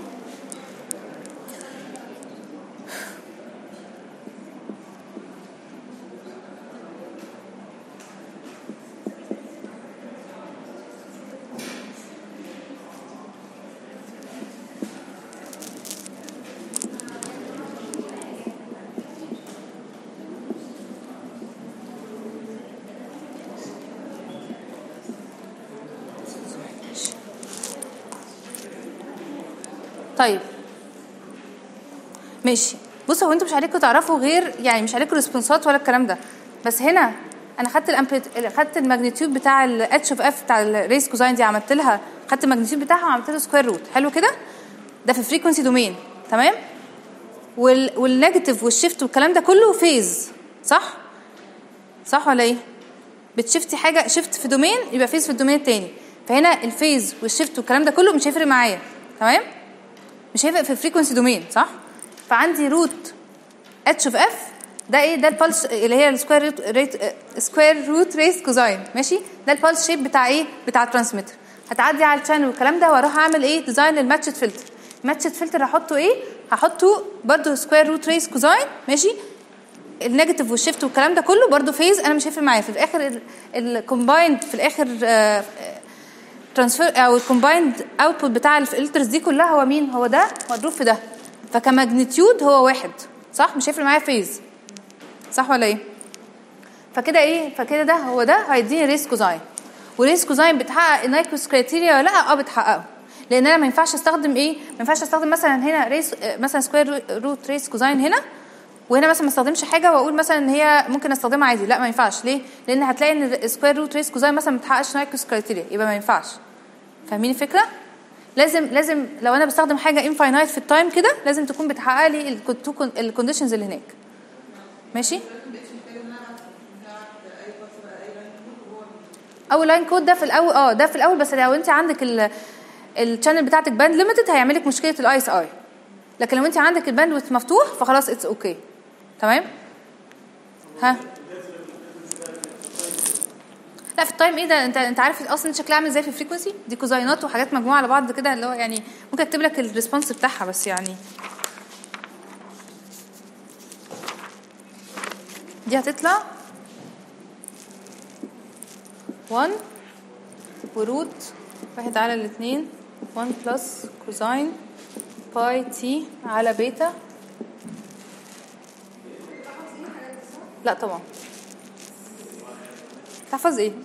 طيب ماشي بصوا هو انتوا مش عليكم تعرفوا غير يعني مش عليكم ريسبونسات ولا الكلام ده بس هنا انا خدت الامبليت خدت الماجنتيود بتاع الاتش اوف اف بتاع الريس كوزاين دي عملت لها خدت الماجنتيود بتاعها وعملت له سكوير روت حلو كده ده في فريكونسي دومين تمام وال والنيجاتيف والشيفت والكلام ده كله فيز صح صح ولا ايه بتشفتي حاجه شيفت في دومين يبقى فيز في الدومين التاني فهنا الفيز والشيفت والكلام ده كله مش هيفرق معايا تمام مش هيفرق في الفريكونسي دومين صح فعندي روت اتش اوف اف ده ايه ده البلس اللي هي السكوير روت ريت سكوير روت ريس كوزاين ماشي ده البلس شيب بتاع ايه بتاع الترانسميتر هتعدي على الشانل والكلام ده واروح اعمل ايه ديزاين للماتشد فلتر الماتشد فلتر هحطه ايه هحطه برده سكوير روت ريس كوزاين ماشي النيجاتيف والشيفت والكلام ده كله برده فيز انا مش هيفرق معايا في الاخر الكومبايند في الاخر ترانسفير او الكومبايند اوتبوت بتاع الفلترز دي كلها هو مين هو ده مضروب في ده فكماجنتيود هو واحد صح مش هيفرق معايا فيز صح ولا ايه فكده ايه فكده ده هو ده هيديني ريس كوزاين وريس كوزاين بتحقق النايكوس كرايتيريا ولا لا اه بتحققه لان انا ما ينفعش استخدم ايه ما ينفعش استخدم مثلا هنا ريس مثلا سكوير روت ريس كوزاين هنا وهنا مثلا ما استخدمش حاجه واقول مثلا ان هي ممكن استخدمها عادي لا ما ينفعش ليه لان هتلاقي ان السكوير روت ريس كوزاين مثلا ما بتحققش نايكوس كرايتيريا يبقى ما ينفعش فاهمين الفكره لازم لازم لو انا بستخدم حاجه انفاينايت في التايم كده لازم تكون بتحقق لي الكونديشنز اللي هناك ماشي اول لاين كود ده في الاول اه ده في الاول بس لو انت عندك الشانل بتاعتك باند ليميتد هيعمل لك مشكله الاي اس اي لكن لو انت عندك الباندويث مفتوح فخلاص اتس اوكي okay. تمام ها لا في التايم ايه ده انت انت عارف اصلا شكلها عامل ازاي في الفريكونسي دي كوزاينات وحاجات مجموعه على بعض كده اللي هو يعني ممكن اكتب لك الريسبونس بتاعها بس يعني دي هتطلع 1 وروت واحد على الاثنين 1 بلس كوزاين باي تي على بيتا لا طبعا تحفظ ايه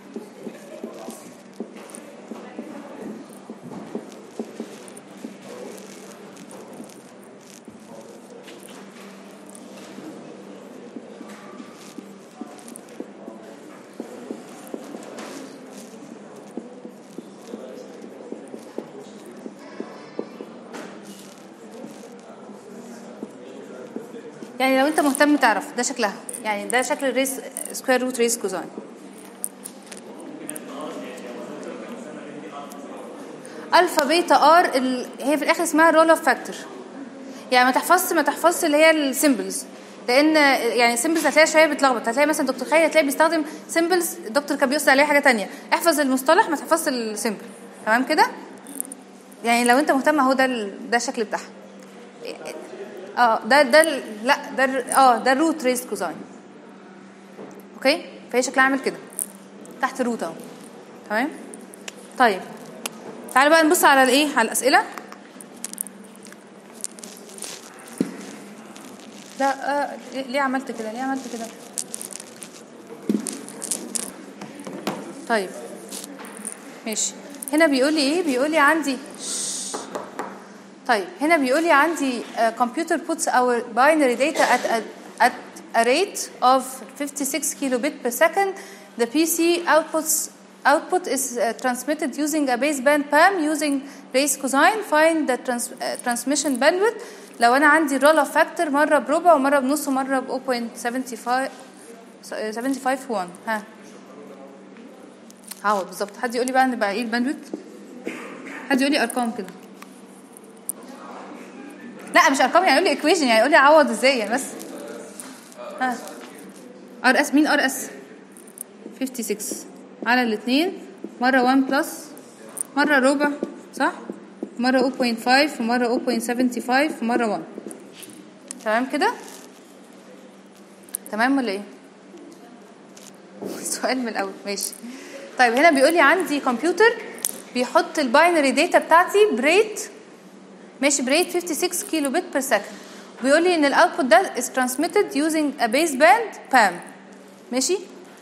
يعني لو انت مهتم تعرف ده شكلها يعني ده شكل الريس سكوير روت ريس كوزاين الفا بيتا ار ال... هي في الاخر اسمها رول اوف فاكتور يعني ما تحفظش ما تحفظش اللي هي السيمبلز لان يعني سيمبلز هتلاقي شويه بتلخبط هتلاقي مثلا دكتور خالد هتلاقي بيستخدم سيمبلز الدكتور كان بيقصد عليها حاجه تانية احفظ المصطلح ما تحفظش السيمبل تمام كده يعني لو انت مهتم اهو ده ال... ده الشكل بتاعها اه ده ده لا ده اه ده الروت ريس كوزاين اوكي فهي شكلها عامل كده تحت روت اهو تمام طيب تعالوا بقى نبص على الايه على الاسئله لا آه ليه عملت كده ليه عملت كده طيب ماشي هنا بيقول لي ايه بيقول لي عندي طيب هنا بيقول لي عندي uh, computer puts our binary data at a, at a rate of 56 kilobit per second. The PC outputs output is uh, transmitted using a baseband PAM using race cosine. Find the trans, uh, transmission bandwidth. لو انا عندي رول اوف فاكتور مره بربع ومره بنص ومره ب 0.75 75 1 ها عوض بالظبط حد يقول لي بقى نبقى ايه الباندويث حد يقول لي ارقام كده لا مش ارقام يعني يقول لي ايكويشن يعني يقول لي عوض ازاي يعني بس ها ار اس مين ار اس 56 على الاثنين مره 1 بلس مره ربع صح مره 0.5 ومره 0.75 ومره 1 تمام كده تمام ولا ايه سؤال من الاول ماشي طيب هنا بيقول لي عندي كمبيوتر بيحط الباينري داتا بتاعتي بريت ماشي بريت 56 كيلو بت بير سكند بيقول لي ان الاوتبوت ده is transmitted using a baseband PAM ماشي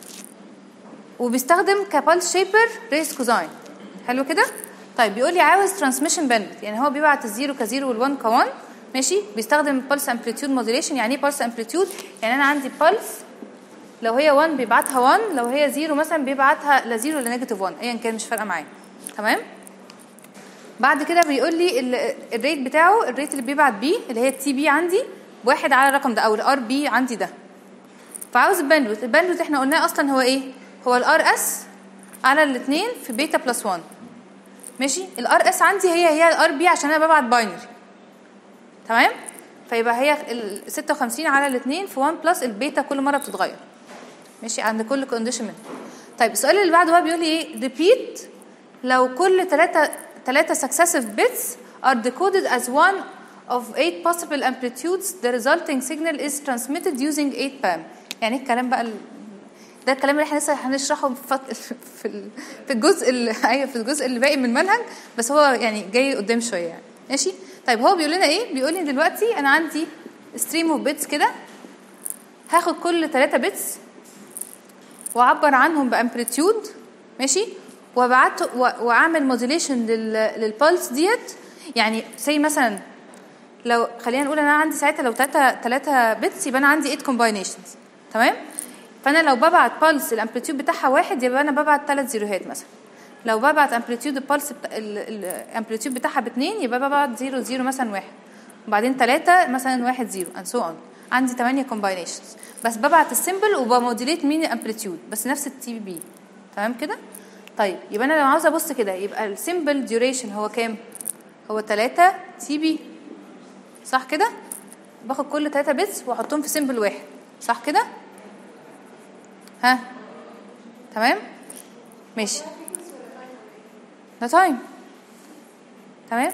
وبيستخدم كبالس شيبر ريس كوزاين حلو كده طيب بيقول لي عاوز ترانسميشن باند يعني هو بيبعت الزيرو كزيرو والوان كوان ماشي بيستخدم بلس امبليتيود موديليشن يعني ايه بلس امبليتيود يعني انا عندي بلس لو هي 1 بيبعتها 1 لو هي 0 مثلا بيبعتها لا 0 ولا نيجاتيف 1 ايا كان مش فارقه معايا تمام بعد كده بيقول لي ال- الريت بتاعه الريت اللي بيبعت بيه اللي هي التي بي عندي واحد على الرقم ده او الار بي عندي ده فعاوز الباندويث الباندويث احنا قلناه اصلا هو ايه هو الار اس على الاثنين في بيتا بلس 1 ماشي الار اس عندي هي هي الار بي عشان انا ببعت باينري تمام فيبقى هي ال 56 على الاثنين في 1 بلس البيتا كل مره بتتغير ماشي عند كل كونديشن منهم طيب السؤال اللي بعده بقى بيقول لي ايه ريبيت لو كل ثلاثة ثلاثة successive bits are decoded as one of eight possible amplitudes the resulting signal is transmitted using 8 PAM يعني إيه الكلام بقى ال... ده الكلام اللي احنا لسه هنشرحه في فت- في ال- في الجزء اللي ايوه في الجزء اللي باقي من المنهج بس هو يعني جاي قدام شويه يعني ماشي طيب هو بيقول لنا ايه بيقول لي دلوقتي انا عندي ستريم اوف بيتس كده هاخد كل 3 بيتس واعبر عنهم بامبليتيود ماشي وابعت و- واعمل موديليشن للبلس ديت يعني زي مثلا لو خلينا نقول انا عندي ساعتها لو 3 3 بيتس يبقى انا عندي 8 كومباينيشنز تمام فانا لو ببعت بلس الامبليتيود بتاعها واحد يبقى انا ببعت ثلاث زيروهات مثلا لو ببعت امبليتيود البلس الامبليتيود بتاعها باثنين يبقى ببعت زيرو زيرو مثلا واحد وبعدين ثلاثة مثلا واحد زيرو and so on عندي 8 كومباينيشنز بس ببعت السيمبل وبموديليت مين الامبليتيود بس نفس التي بي تمام كده طيب يبقى انا لو عاوزه ابص كده يبقى السيمبل ديوريشن هو كام هو 3 تي بي صح كده باخد كل 3 بيتس واحطهم في سيمبل واحد صح كده ها تمام ماشي ده تايم تمام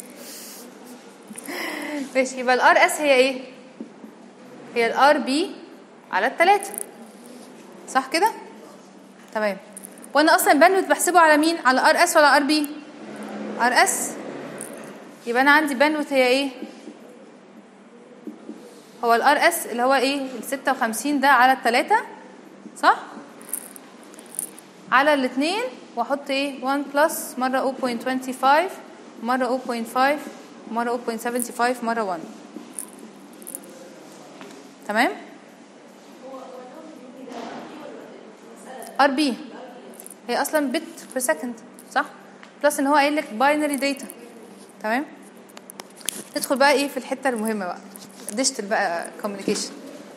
ماشي يبقى الار اس هي ايه هي الار بي على التلاتة صح كده تمام وانا اصلا باندويث بحسبه على مين على ار اس ولا ار بي ار اس يبقى انا عندي باندويث هي ايه هو الار اس اللي هو ايه ال 56 ده على التلاتة صح على الاثنين واحط ايه 1 بلس مره 0.25 مره 0.5 مره 0.75 مره 1 تمام ار بي هي اصلا بت بير سكند صح بلس ان هو قايل لك باينري داتا تمام ندخل بقى ايه في الحته المهمه بقى ديجيتال بقى كوميونيكيشن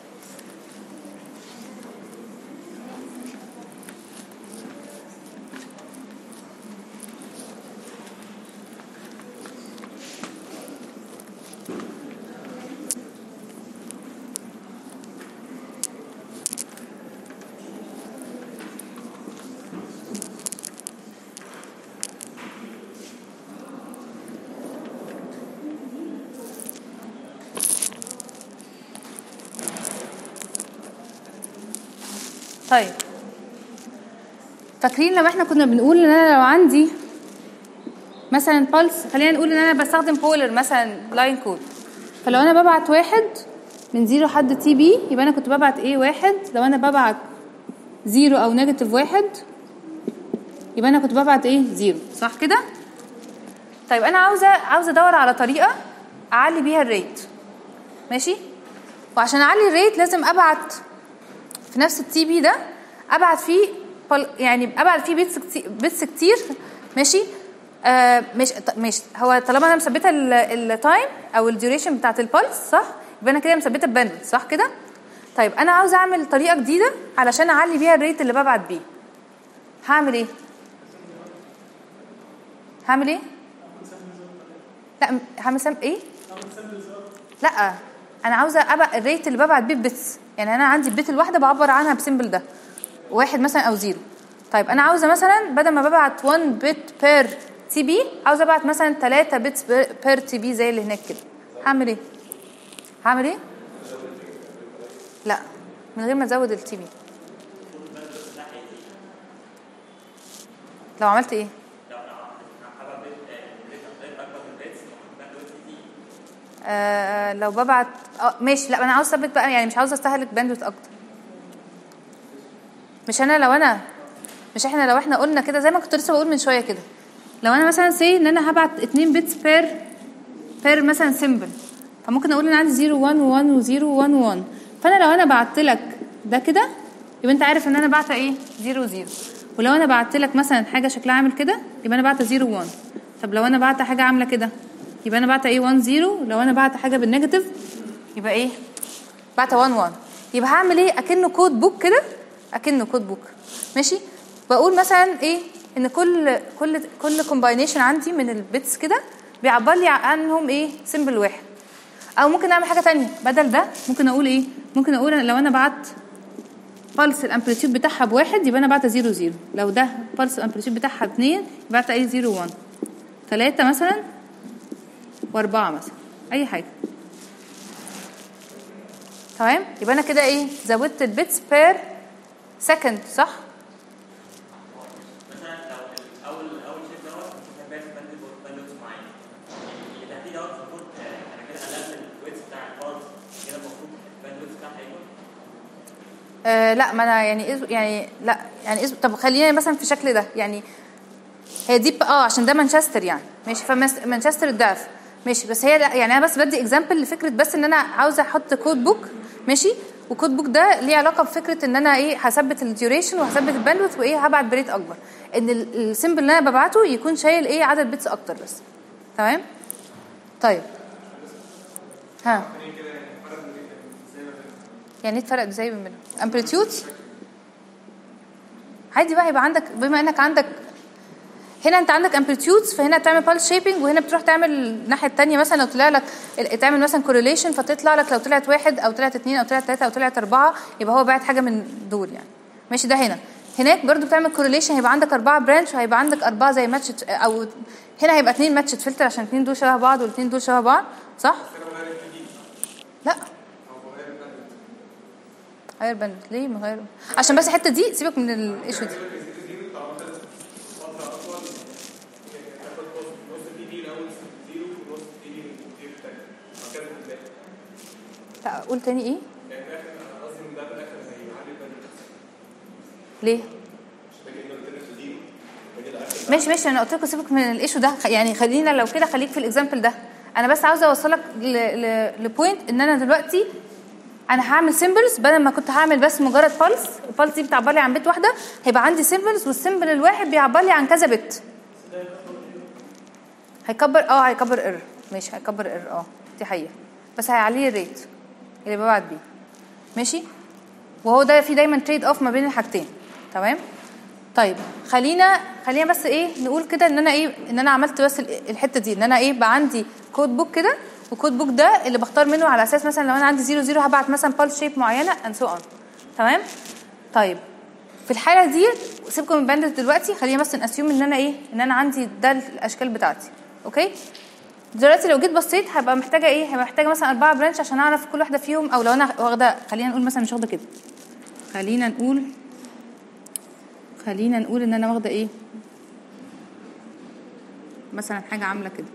طيب فاكرين لما احنا كنا بنقول ان انا لو عندي مثلا بلس خلينا نقول ان انا بستخدم بولر مثلا لاين كود فلو انا ببعت واحد من زيرو لحد تي بي يبقى انا كنت ببعت ايه واحد لو انا ببعت زيرو او نيجاتيف واحد يبقى انا كنت ببعت ايه زيرو صح كده طيب انا عاوزه عاوزه ادور على طريقه اعلي بيها الريت ماشي وعشان اعلي الريت لازم ابعت في نفس التي بي ده ابعت فيه بل يعني ابعت فيه بيتس كتير بيتس كتير ماشي آه مش ماشي هو طالما انا مثبته التايم او الديوريشن بتاعت البلس صح يبقى انا كده مثبته الباند صح كده طيب انا عاوزه اعمل طريقه جديده علشان اعلي بيها الريت اللي ببعت بيه هعمل ايه هعمل ايه لا م- هعمل سم ايه لا انا عاوزه ابقى الريت اللي ببعت بيه بيتس يعني انا عندي البيت الواحده بعبر عنها بسيمبل ده واحد مثلا او زيرو طيب انا عاوزه مثلا بدل ما ببعت 1 بت بير تي بي عاوزه ابعت مثلا 3 بيتس بير تي بي زي اللي هناك كده هعمل ايه هعمل ايه لا من غير ما ازود التي بي لو عملت ايه آه لو ببعت اه ماشي لا انا عاوز اثبت بقى يعني مش عاوزه استهلك باندويت اكتر مش انا لو انا مش احنا لو احنا قلنا كده زي ما كنت لسه بقول من شويه كده لو انا مثلا سي ان انا هبعت 2 بيتس بير بير مثلا سيمبل فممكن اقول ان عندي 0 1 1 و0 1 1 فانا لو انا بعت لك ده كده يبقى انت عارف ان انا بعت ايه 0 0 ولو انا بعت لك مثلا حاجه شكلها عامل كده يبقى انا بعت 0 1 طب لو انا بعت حاجه عامله كده يبقى انا بعت ايه 1 0 لو انا بعت حاجه بالنيجاتيف يبقى ايه بعت 1 1 يبقى هعمل ايه اكنه كود بوك كده اكنه كود بوك ماشي بقول مثلا ايه ان كل كل كل كومباينيشن عندي من البيتس كده بيعبر لي عنهم ايه سيمبل واحد او ممكن اعمل حاجه تانية بدل ده ممكن اقول ايه ممكن اقول لو انا بعت بلس الامبليتيود بتاعها بواحد يبقى انا بعت 0 0 لو ده بلس الامبليتيود بتاعها باتنين يبقى بعت ايه 0 1 ثلاثة مثلا واربعة مثلا اي حاجة تمام يبقى انا كده ايه زودت البيتس بير سكند صح مثلا لو اول اول شيء دوت مش هيبقى باند باندويث معين اللي تحتيه دوت المفروض آه، انا كده قللت الويتس بتاع البارز كده المفروض الباندويث بتاعها هيكون آه لا ما انا يعني إز يعني لا يعني إز طب خلينا مثلا في الشكل ده يعني هي دي اه عشان ده مانشستر يعني ماشي فمانشستر الضعف ماشي بس هي لا يعني انا بس بدي اكزامبل لفكره بس ان انا عاوزه احط كود بوك ماشي وكود بوك ده ليه علاقه بفكره ان انا ايه هثبت الديوريشن وهثبت الباندويث وايه هبعت بريت اكبر ان ال- السيمبل اللي انا ببعته يكون شايل ايه عدد بيتس اكتر بس تمام طيب ها يعني ايه الفرق ازاي بين امبليتيود عادي بقى يبقى عندك بما انك عندك هنا انت عندك امبليتيودز فهنا بتعمل بالس شيبنج وهنا بتروح تعمل الناحيه الثانيه مثلا لو طلع لك تعمل مثلا كورليشن فتطلع لك لو طلعت واحد او طلعت اثنين او طلعت ثلاثه او طلعت اربعه يبقى هو بعت حاجه من دول يعني ماشي ده هنا هناك برضو بتعمل كورليشن هيبقى عندك اربعه برانش وهيبقى عندك اربعه زي ماتش او هنا هيبقى اثنين ماتش فلتر عشان الاثنين دول شبه بعض والاثنين دول شبه بعض صح؟ لا غير بند ليه ما غير عشان بس الحته دي سيبك من الايشو دي لا قول تاني ايه ليه ماشي ماشي انا قلت لكم سيبك من الايشو ده يعني خلينا لو كده خليك في الاكزامبل ده انا بس عاوزه اوصلك لبوينت ان انا دلوقتي انا هعمل سيمبلز بدل ما كنت هعمل بس مجرد بالس البالس دي بتعبر لي عن بت واحده هيبقى عندي سيمبلز والسيمبل الواحد بيعبر لي عن كذا بت هيكبر اه هيكبر ايرور ماشي هيكبر ايرور اه دي حقيقه بس هيعلي الريت اللي ببعت بيه ماشي وهو ده في دايما تريد اوف ما بين الحاجتين تمام طيب خلينا خلينا بس ايه نقول كده ان انا ايه ان انا عملت بس ال- الحته دي ان انا ايه بقى عندي كود بوك كده والكود بوك ده اللي بختار منه على اساس مثلا لو انا عندي 0 0 هبعت مثلا بالس شيب معينه اند سو اون تمام طيب في الحاله دي سيبكم من باندت دلوقتي خلينا بس ناسيوم ان انا ايه ان انا عندي ده الاشكال بتاعتي اوكي دلوقتي لو جيت بصيت هبقى محتاجه ايه هبقى محتاجه مثلا اربعه برانش عشان اعرف كل واحده فيهم او لو انا واخده خلينا نقول مثلا مش واخده كده خلينا نقول خلينا نقول ان انا واخده ايه مثلا حاجه عامله كده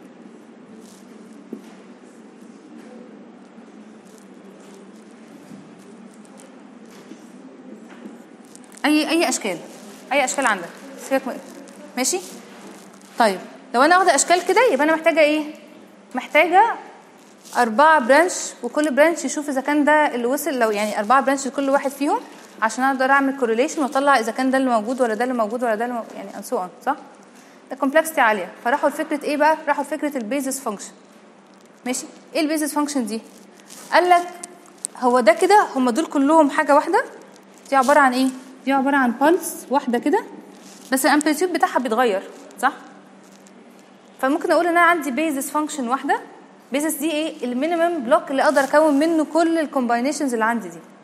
اي اي اشكال اي اشكال عندك سيبك من- ماشي طيب لو انا واخده اشكال كده يبقى انا محتاجه ايه محتاجه أربعة برانش وكل برانش يشوف إذا كان ده اللي وصل لو يعني أربعة برانش لكل واحد فيهم عشان أقدر أعمل كورليشن وأطلع إذا كان ده اللي موجود ولا ده اللي موجود ولا ده اللي موجود يعني أند سو صح؟ ده كومبلكسيتي عالية فراحوا لفكرة إيه بقى؟ راحوا لفكرة البيزس فانكشن ماشي؟ إيه البيزس فانكشن دي؟ قال لك هو ده كده هم دول كلهم حاجة واحدة دي عبارة عن إيه؟ دي عبارة عن بالس واحدة كده بس الامبليتيود بتاعها بيتغير صح؟ فممكن اقول ان انا عندي بيزس فانكشن واحده بيزس دي ايه المينيمم بلوك اللي اقدر اكون منه كل الكومباينيشنز اللي عندي دي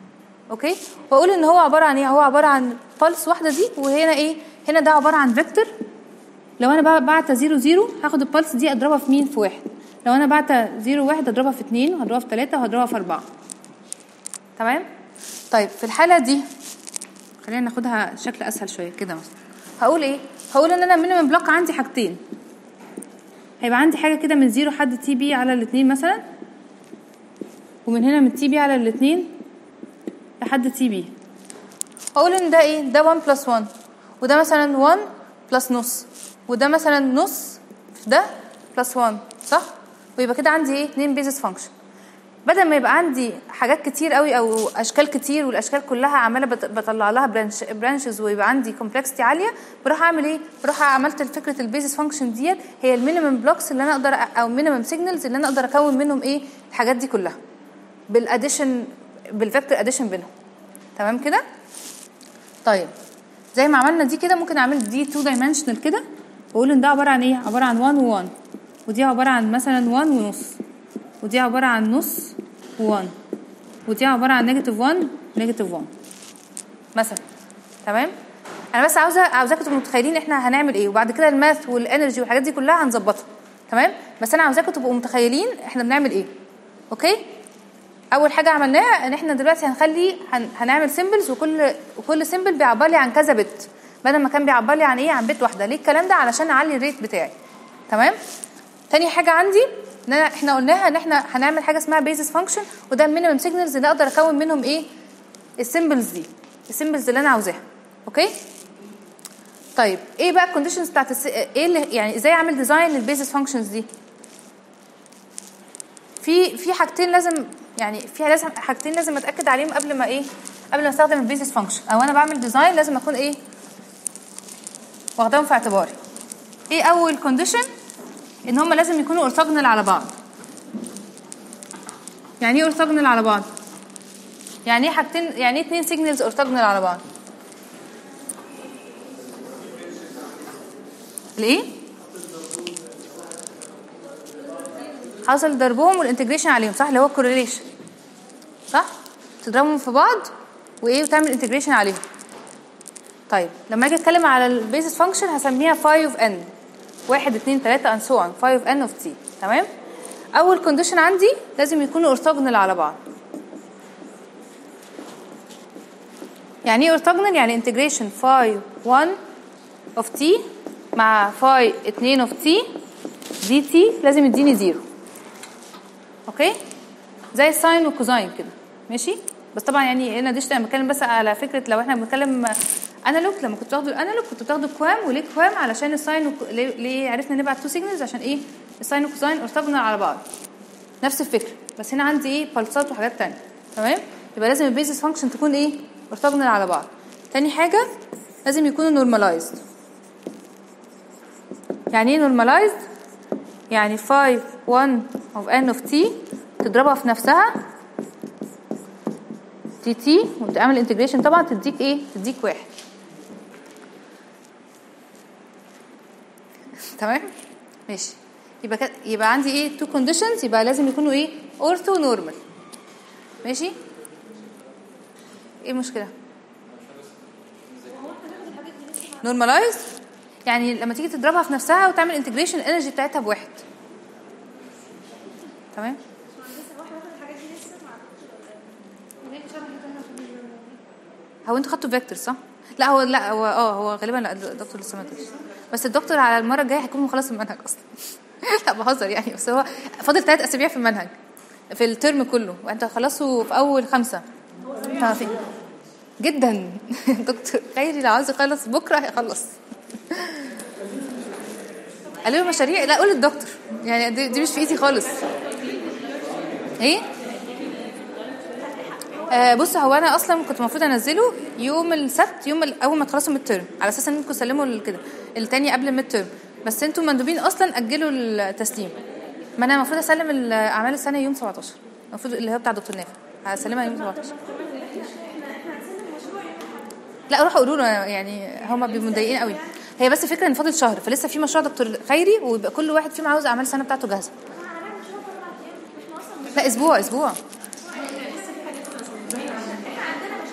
اوكي واقول ان هو عباره عن ايه هو عباره عن بلس واحده دي وهنا ايه هنا ده عباره عن فيكتور لو انا بقى بعت زيرو زيرو هاخد البلس دي اضربها في مين في واحد لو انا بعت زيرو واحد اضربها في اتنين وهضربها في تلاته وهضربها في اربعه تمام طيب في الحاله دي خلينا ناخدها شكل اسهل شويه كده مثلا هقول ايه هقول ان انا مينيمم بلوك عندي حاجتين هيبقى عندي حاجه كده من زيرو حد تي بي على الاتنين مثلا ومن هنا من تي بي على الاتنين لحد تي بي هقول ان ده ايه ده 1 بلس 1 وده مثلا 1 بلس نص وده مثلا نص في ده بلس 1 صح ويبقى كده عندي ايه اتنين بيزس فانكشن بدل ما يبقى عندي حاجات كتير قوي او اشكال كتير والاشكال كلها عماله بت- بطلع لها برانش برانشز ويبقى عندي كومبلكسيتي عاليه بروح اعمل ايه بروح عملت فكره البيزس فانكشن ديت هي المينيمم بلوكس اللي انا اقدر أ- او مينيمم سيجنالز اللي انا اقدر اكون منهم ايه الحاجات دي كلها بالاديشن بالفيكتور اديشن بينهم تمام كده طيب زي ما عملنا دي كده ممكن اعمل دي 2 دايمنشنال كده واقول ان ده عباره عن ايه عباره عن 1 و1 ودي عباره عن مثلا 1 ونص ودي عباره عن نص و1 ودي عباره عن نيجاتيف 1 نيجاتيف 1 مثلا تمام انا بس عاوزه عاوزاكم تبقوا متخيلين احنا هنعمل ايه وبعد كده الماث والانرجي والحاجات دي كلها هنظبطها تمام بس انا عاوزاكم تبقوا متخيلين احنا بنعمل ايه اوكي اول حاجه عملناها ان احنا دلوقتي هنخلي هن هنعمل سيمبلز وكل وكل سيمبل بيعبر لي عن كذا بت بدل ما كان بيعبر لي عن ايه عن بت واحده ليه الكلام ده علشان اعلي الريت بتاعي تمام تاني حاجه عندي ان أنا احنا قلناها ان احنا هنعمل حاجه اسمها بيزس فانكشن وده المينيمم سيجنالز اللي اقدر اكون منهم ايه السيمبلز دي السيمبلز اللي انا عاوزاها اوكي طيب ايه بقى الكونديشنز بتاعت الس... ايه اللي يعني ازاي اعمل ديزاين للبيزس فانكشنز دي في في حاجتين لازم يعني في لازم حاجتين لازم اتاكد عليهم قبل ما ايه قبل ما استخدم البيزنس فانكشن او انا بعمل ديزاين لازم اكون ايه واخداهم في اعتباري ايه اول كونديشن ان هم لازم يكونوا اورثوجونال على بعض يعني ايه اورثوجونال على بعض يعني ايه حاجتين يعني ايه اتنين سيجنالز اورثوجونال على بعض الايه حصل ضربهم والانتجريشن عليهم صح اللي هو الكورليشن صح تضربهم في بعض وايه وتعمل انتجريشن عليهم طيب لما اجي اتكلم على البيزس فانكشن هسميها 5 اوف ان 1 2 3 and so on 5 اوف ان اوف تي تمام اول كونديشن عندي لازم يكونوا اورثوجونال على بعض يعني ايه اورثوجونال يعني انتجريشن 5 1 اوف تي مع 5 2 اوف تي دي تي لازم يديني زيرو اوكي زي الساين والكوزاين كده ماشي بس طبعا يعني هنا ديش انا بتكلم بس على فكره لو احنا بنتكلم انالوج لما كنت بتاخدوا الانالوج كنت بتاخدوا كوام وليه كوام علشان الساين وك... ليه, ليه عرفنا نبعت تو سيجنالز عشان ايه الساين والكوزاين اورثوجونال على بعض نفس الفكره بس هنا عندي ايه بلسات وحاجات تانية تمام يبقى لازم البيزس فانكشن تكون ايه اورثوجونال على بعض تاني حاجه لازم يكونوا نورماليزد يعني ايه نورماليزد يعني 5 1 of n of t تضربها في نفسها تي تي وتعمل انتجريشن طبعا تديك ايه تديك واحد تمام ماشي يبقى كده يبقى عندي ايه تو كونديشنز يبقى لازم يكونوا ايه اورثو نورمال ماشي ايه المشكله نورمالايز يعني لما تيجي تضربها في نفسها وتعمل انتجريشن الانرجي بتاعتها بواحد تمام هو انتوا خدتوا فيكتور صح؟ لا هو لا هو اه هو غالبا لا الدكتور لسه ما اداش بس الدكتور على المره الجايه هيكون مخلص المنهج اصلا لا بهزر يعني بس هو فاضل ثلاث اسابيع في المنهج في الترم كله وانت هتخلصوا في اول خمسه تعرفين جدا دكتور خيري لو عاوز يخلص بكره هيخلص قالوا له مشاريع لا قول للدكتور يعني دي, دي مش في ايدي خالص ايه آه بص هو انا اصلا كنت المفروض انزله يوم السبت يوم ال- اول ما تخلصوا من الترم على اساس ان انتوا تسلموا ال- كده التاني قبل الميد ترم بس انتوا مندوبين اصلا اجلوا التسليم ما انا المفروض اسلم ال- اعمال السنه يوم 17 المفروض اللي هو بتاع دكتور نافع هسلمها يوم 17 لا روحوا قولوا له يعني هما بيبقوا مضايقين قوي هي بس فكره ان فاضل شهر فلسه في مشروع دكتور خيري ويبقى كل واحد فيهم عاوز اعمال السنه بتاعته جاهزه لا اسبوع اسبوع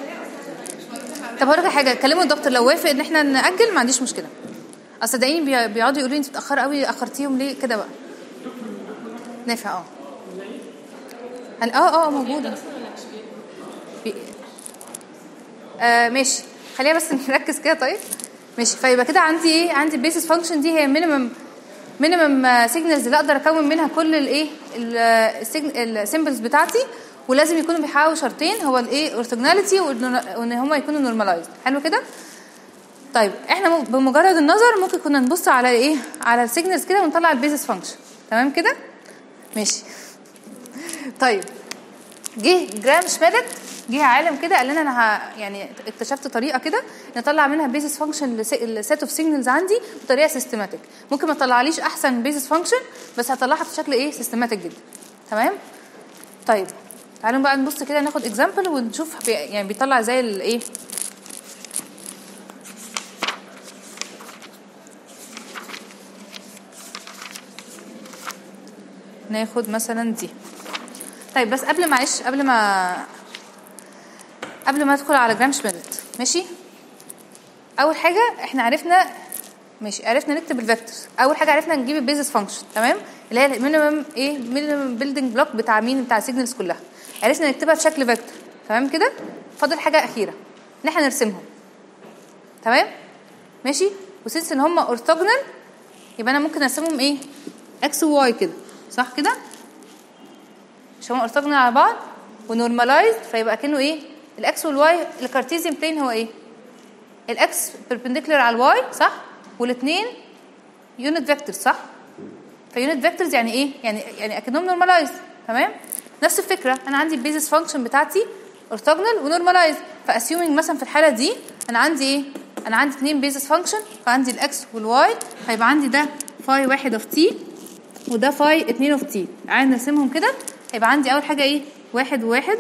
طب هقول لك حاجه كلموا الدكتور لو وافق ان احنا ناجل ما عنديش مشكله اصل صدقيني بي- بيقعدوا يقولوا لي انت متاخره قوي اخرتيهم ليه كده بقى نافع اه هل اه اه موجوده بي- آه ماشي خلينا بس نركز كده طيب ماشي فيبقى كده عندي ايه عندي البيسس فانكشن دي هي مينيمم مينيمم سيجنالز اللي اقدر اكون منها كل الايه السيمبلز بتاعتي ولازم يكونوا بيحققوا شرطين هو الايه اورثوجوناليتي وان هم يكونوا نورماليزد حلو كده طيب احنا م- بمجرد النظر ممكن كنا نبص على ايه على السيجنالز كده ونطلع البيزس فانكشن تمام كده ماشي طيب جه جرام شميدت جه عالم كده قال لنا انا ه... يعني اكتشفت طريقه كده نطلع منها بيزس فانكشن السيت اوف سيجنالز عندي بطريقه سيستماتيك ممكن ما تطلعليش احسن بيزس فانكشن بس هطلعها في شكل ايه سيستماتيك جدا تمام طيب تعالوا بقى نبص كده ناخد اكزامبل ونشوف بي... يعني بيطلع زي الايه ناخد مثلا دي طيب بس قبل معلش قبل ما قبل ما ادخل على جرام شميدت ماشي اول حاجه احنا عرفنا ماشي عرفنا نكتب الفيكتورز اول حاجه عرفنا نجيب البيزس فانكشن تمام اللي هي المينيمم ايه مينيمم بيلدينج بلوك بتاع مين بتاع السيجنالز كلها عرفنا نكتبها في شكل فيكتور تمام كده فاضل حاجه اخيره ان احنا نرسمهم تمام ماشي وسنس ان هم اورثوجونال يبقى انا ممكن ارسمهم ايه اكس وواي كده صح كده مش هم اورثوجونال على بعض ونورماليزد فيبقى كانه ايه الاكس والواي الكارتيزيان بلين هو ايه الاكس بيربنديكولار على الواي صح والاثنين يونت فيكتورز صح فيونت فيكتورز يعني ايه يعني يعني اكنهم نورماليزد تمام نفس الفكره انا عندي البيزس فانكشن بتاعتي اورثوجونال ونورماليزد فاسيومينج مثلا في الحاله دي انا عندي ايه انا عندي اثنين بيزس فانكشن فعندي الاكس والواي هيبقى عندي ده فاي واحد اوف تي وده فاي اتنين اوف تي عايز نرسمهم كده هيبقى عندي اول حاجه ايه واحد وواحد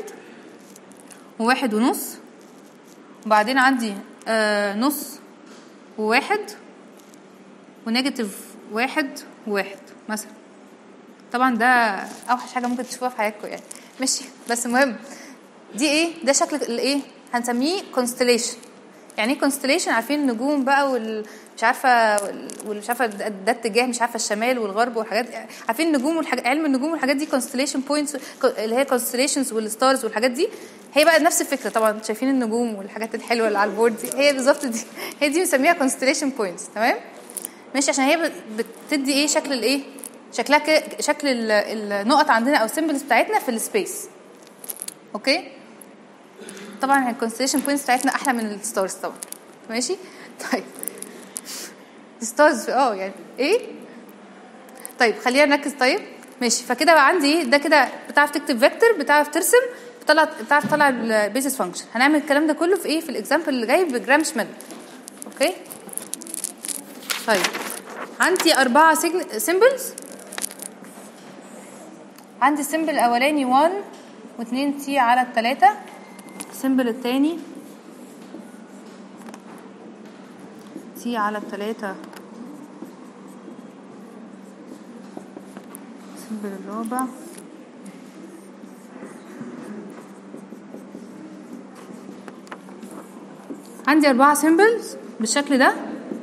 وواحد ونص وبعدين عندي آه نص وواحد ونيجاتيف واحد وواحد مثلا طبعا ده اوحش حاجه ممكن تشوفوها في حياتكم يعني ماشي بس المهم دي ايه ده شكل الايه هنسميه constellation يعني ايه constellation عارفين النجوم بقى وال مش عارفه وال- والمش عارفه ده ده اتجاه مش عارفه الشمال والغرب والحاجات عارفين النجوم والحاجات علم النجوم والحاجات دي constellation points اللي هي constellations والستارز والحاات دي هي بقى نفس الفكره طبعا شايفين النجوم والحاجات الحلوه اللي على البورد دي هي بالظبط دي هي دي بنسميها constellation points تمام ماشي عشان هي بت- بتدي ايه شكل الايه شكلها كده شكل ال- النقط عندنا او السيمبلز بتاعتنا في السبيس اوكي طبعا الكونستليشن بوينتس بتاعتنا احلى من الستارز طبعا ماشي طيب الستارز اه يعني ايه طيب خلينا نركز طيب ماشي فكده بقى عندي ايه ده كده بتعرف تكتب فيكتور بتعرف ترسم بتطلع بتعرف تطلع البيزس فانكشن هنعمل الكلام ده كله في ايه في الاكزامبل اللي جاي بجرام شميد اوكي طيب عندي أربعة سيمبلز عندي السيمبل الأولاني 1 و2 تي على التلاتة السيمبل التاني تي على التلاتة السيمبل الرابع عندي أربعة سيمبلز بالشكل ده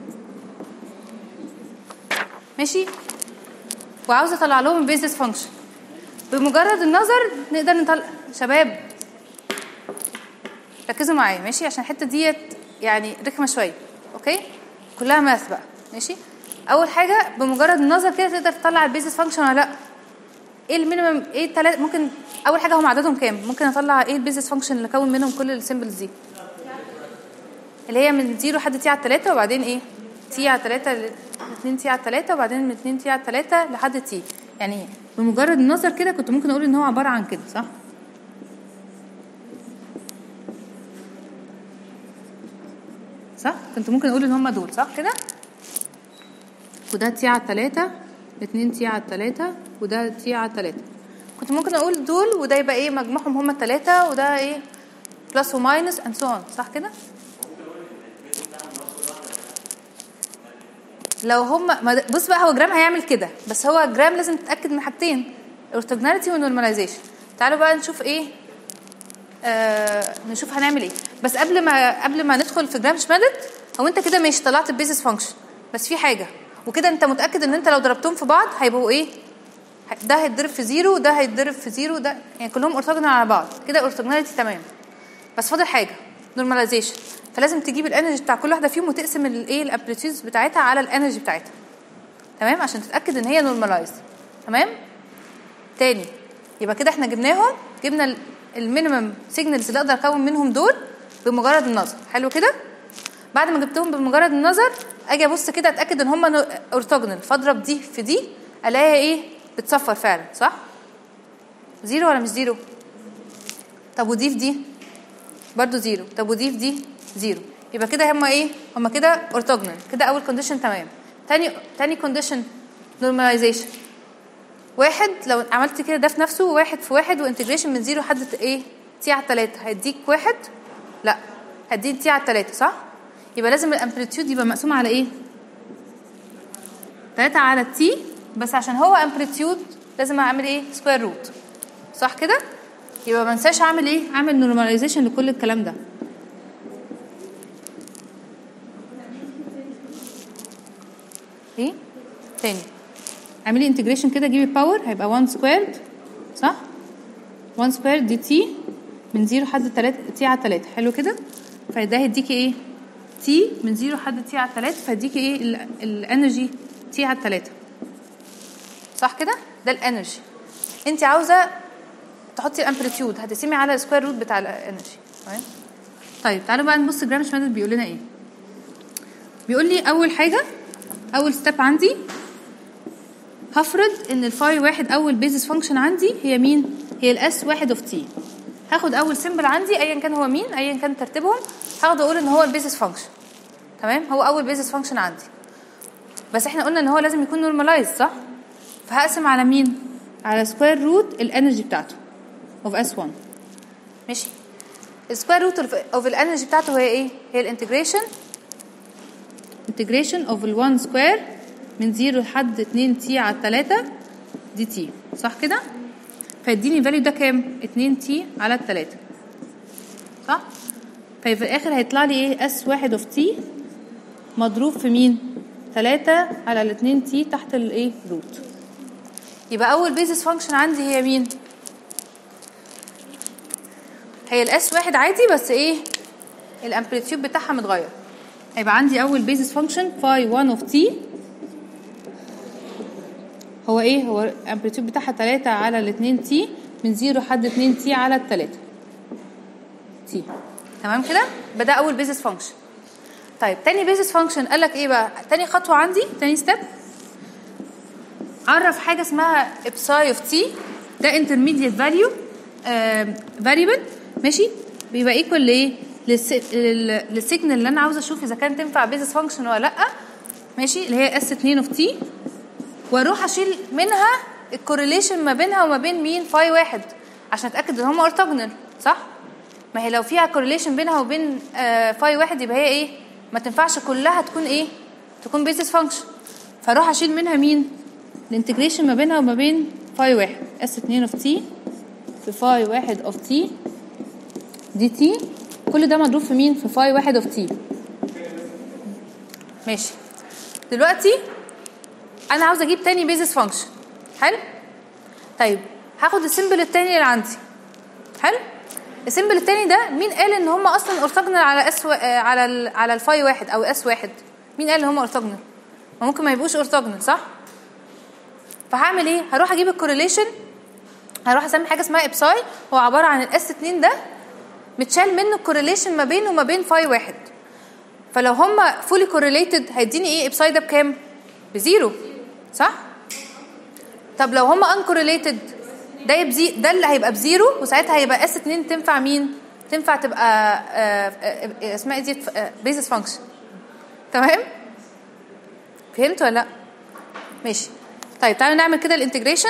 ماشي وعاوزه اطلع لهم البيزنس فانكشن بمجرد النظر نقدر نطلع شباب ركزوا معايا ماشي عشان الحته ديت يعني رخمه شويه اوكي كلها ماث بقى ماشي اول حاجه بمجرد النظر كده تقدر تطلع البيزنس فانكشن ولا لا ايه المينيمم ايه التلات ممكن اول حاجه هم عددهم كام ممكن اطلع ايه البيزنس فانكشن اللي اكون منهم كل السيمبلز دي اللي هي من زيرو لحد تي على التلاتة وبعدين ايه تي على التلاتة ل- اتنين تي على التلاتة وبعدين من اتنين تي على التلاتة لحد تي يعني بمجرد النظر كده كنت ممكن اقول ان هو عبارة عن كده صح صح كنت ممكن اقول ان هم دول صح كده وده تي على التلاتة اتنين تي على التلاتة وده تي على التلاتة كنت ممكن اقول دول وده يبقى ايه مجموعهم هم التلاتة وده ايه بلس وماينس اند سو اون صح كده لو هم ما د- بص بقى هو جرام هيعمل كده بس هو جرام لازم تتاكد من حاجتين اورثوجوناليتي ونورماليزيشن تعالوا بقى نشوف ايه آه نشوف هنعمل ايه بس قبل ما قبل ما ندخل في جرام شمالت هو انت كده ماشي طلعت البيزس فانكشن بس في حاجه وكده انت متاكد ان انت لو ضربتهم في بعض هيبقوا ايه ده هيتضرب في زيرو وده هيتضرب في زيرو ده يعني كلهم اورثوجونال على بعض كده اورثوجوناليتي تمام بس فاضل حاجه نورماليزيشن فلازم تجيب الانرجي بتاع كل واحده فيهم وتقسم الايه الامبليتيودز بتاعتها على الانرجي بتاعتها تمام عشان تتاكد ان هي نورماليز تمام تاني يبقى كده احنا جبناهم جبنا المينيمم سيجنالز اللي اقدر اكون منهم دول بمجرد النظر حلو كده بعد ما جبتهم بمجرد النظر اجي ابص كده اتاكد ان هم اورثوجونال فاضرب دي في دي الاقيها ايه بتصفر فعلا صح زيرو ولا مش زيرو طب ودي في دي برضو زيرو طب ودي في دي زيرو يبقى كده هما ايه هما كده اورثوجونال كده اول كونديشن تمام تاني تاني كونديشن نورماليزيشن واحد لو عملت كده ده في نفسه واحد في واحد وانتجريشن من زيرو لحد ايه تي على التلاتة هيديك واحد لا هديك تي على التلاتة صح يبقى لازم الامبليتيود يبقى مقسوم على ايه تلاتة على التي بس عشان هو امبليتيود لازم اعمل ايه سكوير روت صح كده يبقى ما انساش اعمل ايه اعمل نورماليزيشن لكل الكلام ده ايه تاني اعملي انتجريشن كده جيبي باور هيبقى 1 سكويرد صح 1 سكويرد دي تي من 0 لحد 3 تي على 3 حلو كده فده هيديكي ايه تي من 0 لحد تي على 3 فهيديكي ايه ال- الانرجي تي على 3 صح كده ده الانرجي انت عاوزه تحطي الامبليتيود هتقسمي على السكوير روت بتاع الانرجي تمام طيب تعالوا بقى نبص جرام شمال بيقول لنا ايه بيقول لي اول حاجه اول ستيب عندي هفرض ان الفاي واحد اول بيزس فانكشن عندي هي مين هي الاس واحد اوف تي هاخد اول سيمبل عندي ايا كان هو مين ايا كان ترتيبهم هاخده اقول ان هو البيزس فانكشن تمام هو اول بيزس فانكشن عندي بس احنا قلنا ان هو لازم يكون نورماليز صح فهقسم على مين على سكوير روت الانرجي بتاعته اوف اس 1 ماشي السكوير روت اوف الانرجي بتاعته هي ايه هي الانتجريشن انتجريشن اوف ال1 سكوير من 0 لحد 2 تي على 3 دي تي صح كده فيديني الفاليو ده كام 2 تي على 3 صح ففي الاخر هيطلع لي ايه اس واحد اوف تي مضروب في مين 3 على ال 2 تي تحت الايه روت يبقى اول بيزس فانكشن عندي هي مين هي الاس واحد عادي بس ايه الامبليتيود بتاعها متغير هيبقى عندي اول بيزس فانكشن فاي 1 اوف تي هو ايه هو الامبليتيود بتاعها 3 على ال 2 تي من 0 لحد 2 تي على ال 3 تي تمام كده يبقى ده اول بيزس فانكشن طيب تاني بيزس فانكشن قال لك ايه بقى تاني خطوه عندي تاني ستيب عرف حاجه اسمها ابساي اوف تي ده انترميديت فاليو فاريبل ماشي بيبقى ايكوال لايه للس- لل- للسيجنال اللي انا عاوزه اشوف اذا كانت تنفع بيزس فانكشن ولا لا ماشي اللي هي اس 2 اوف تي واروح اشيل منها الكورليشن ما بينها وما بين مين فاي واحد عشان اتاكد ان هم اورتوجونال صح ما هي لو فيها كورليشن بينها وبين آه فاي واحد يبقى هي ايه ما تنفعش كلها تكون ايه تكون بيزس فانكشن فاروح اشيل منها مين الانتجريشن ما بينها وما بين فاي واحد اس 2 اوف تي في فاي واحد اوف تي دي تي كل ده مضروب في مين في فاي واحد اوف تي ماشي دلوقتي انا عاوزه اجيب تاني بيزس فانكشن حلو طيب هاخد السيمبل التاني اللي عندي حلو السيمبل التاني ده مين قال ان هم اصلا اورثوجونال على اس و... آه، على ال... على الفاي واحد او اس واحد مين قال ان هم اورثوجونال ما ممكن ما يبقوش اورثوجونال صح فهعمل ايه هروح اجيب الكورليشن هروح اسمي حاجه اسمها ابساي هو عباره عن الاس 2 ده متشال منه الكورليشن ما بينه وما بين فاي واحد فلو هما فولي كورليتد هيديني ايه ابساي ده بكام بزيرو صح طب لو هما انكورليتد ده يبزي ده اللي هيبقى بزيرو وساعتها هيبقى اس 2 تنفع مين تنفع تبقى آه، آه، آه، اسمها ايه دي بيزس فانكشن تمام فهمت ولا لا ماشي طيب تعالوا نعمل كده الانتجريشن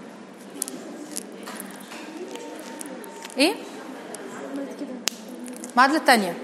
ايه المعادله الثانيه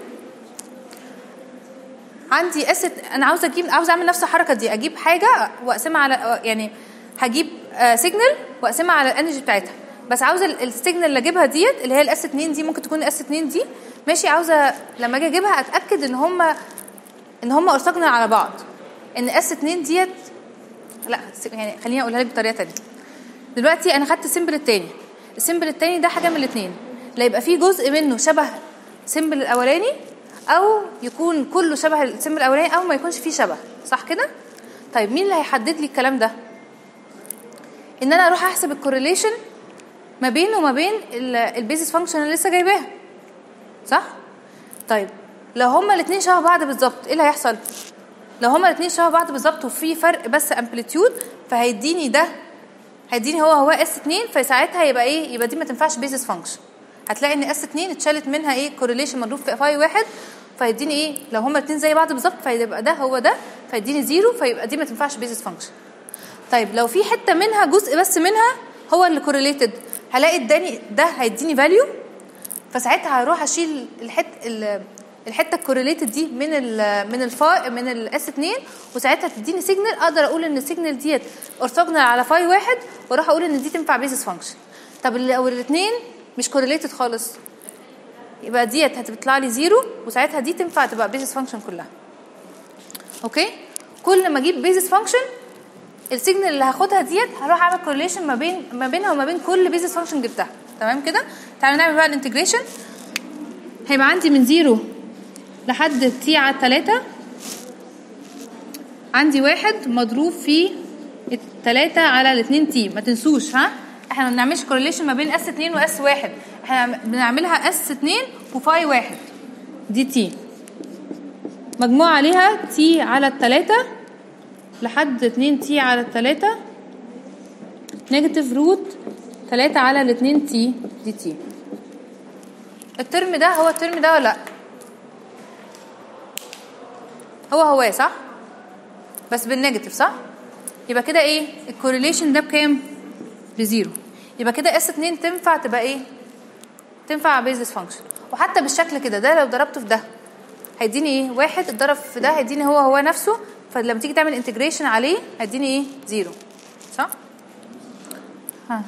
عندي اس انا عاوزه اجيب عاوزه اعمل نفس الحركه دي اجيب حاجه واقسمها على يعني هجيب سيجنال واقسمها على الانرجي بتاعتها بس عاوزه ال- السيجنال اللي اجيبها ديت اللي هي الاس 2 دي ممكن تكون الاس 2 دي ماشي عاوزه لما اجي اجيبها اتاكد ان هم ان هم ارتجنا على بعض ان اس 2 ديت لا س- يعني خليني اقولها لك بطريقه تانية دلوقتي انا خدت السيمبل التاني السيمبل التاني ده حاجه من الاثنين لا يبقى فيه جزء منه شبه السيمبل الاولاني او يكون كله شبه السيمبل الاولاني او ما يكونش فيه شبه صح كده طيب مين اللي هيحدد لي الكلام ده ان انا اروح احسب الكورليشن ما بين وما بين البيزس فانكشن اللي لسه جايباها صح طيب لو هما الاثنين شبه بعض بالظبط ايه اللي هيحصل لو هما الاثنين شبه بعض بالظبط وفي فرق بس امبليتيود فهيديني ده هيديني هو هو اس 2 فساعتها يبقى ايه يبقى دي ما تنفعش بيزس فانكشن هتلاقي ان اس 2 اتشالت منها ايه كورليشن مضروب في فاي واحد فيديني ايه لو هما الاثنين زي بعض بالظبط فيبقى ده هو ده فيديني زيرو فيبقى دي ما تنفعش بيزس فانكشن طيب لو في حته منها جزء بس منها هو اللي كورليتد هلاقي اداني ده هيديني فاليو فساعتها هروح اشيل الحته ال- الحته الكورليتد دي من ال من الفا من الاس 2 وساعتها تديني سيجنال اقدر اقول ان السيجنال ديت اورثوجونال على فاي واحد واروح اقول ان دي تنفع بيزس فانكشن طب اللي- لو الاثنين مش كورليتد خالص يبقى ديت هتطلع لي زيرو وساعتها دي تنفع تبقى بيزس فانكشن كلها اوكي كل ما اجيب بيزس فانكشن السيجنال اللي هاخدها ديت هروح اعمل كورليشن ما بين ما بينها وما بين كل بيزنس فانكشن جبتها تمام كده تعالوا نعمل بقى الانتجريشن هيبقى عندي من زيرو لحد تي على التلاتة عندي واحد مضروب في التلاتة على الاتنين تي ما تنسوش ها احنا ما بنعملش كورليشن ما بين اس اتنين واس واحد احنا بنعملها اس اتنين وفاي واحد دي تي مجموع عليها تي على التلاتة لحد 2 تي على التلاتة نيجاتيف روت تلاتة على الاتنين تي دي تي الترم ده هو الترم ده ولا لا هو هو صح بس بالنيجاتيف صح يبقى كده ايه الكورليشن ده بكام بزيرو يبقى كده اس 2 تنفع تبقى ايه تنفع بيزنس فانكشن وحتى بالشكل كده ده لو ضربته في ده هيديني ايه واحد اتضرب في ده هيديني هو هو نفسه فلما تيجي تعمل انتجريشن عليه هيديني ايه زيرو صح ها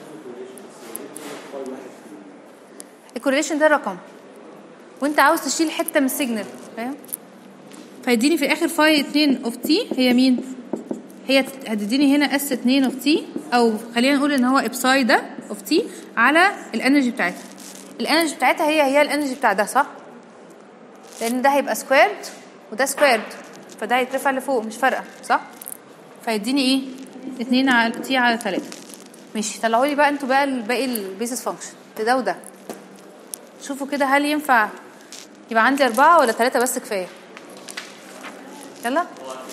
الكورليشن ده رقم وانت عاوز تشيل حته من السيجنال فاهم فيديني في الاخر فاي 2 اوف تي هي مين هي هتديني هنا اس 2 اوف تي او خلينا نقول ان هو ابساي ده اوف تي على الانرجي بتاعتها الانرجي بتاعتها هي هي الانرجي بتاع ده صح لان ده هيبقى سكويرد وده سكويرد فده هيترفع لفوق مش فارقه صح فيديني ايه 2 على تي على 3 ماشي طلعوا لي بقى انتوا بقى الباقي البيسس فانكشن ده وده شوفوا كده هل ينفع يبقى عندي أربعة ولا ثلاثة بس كفاية يلا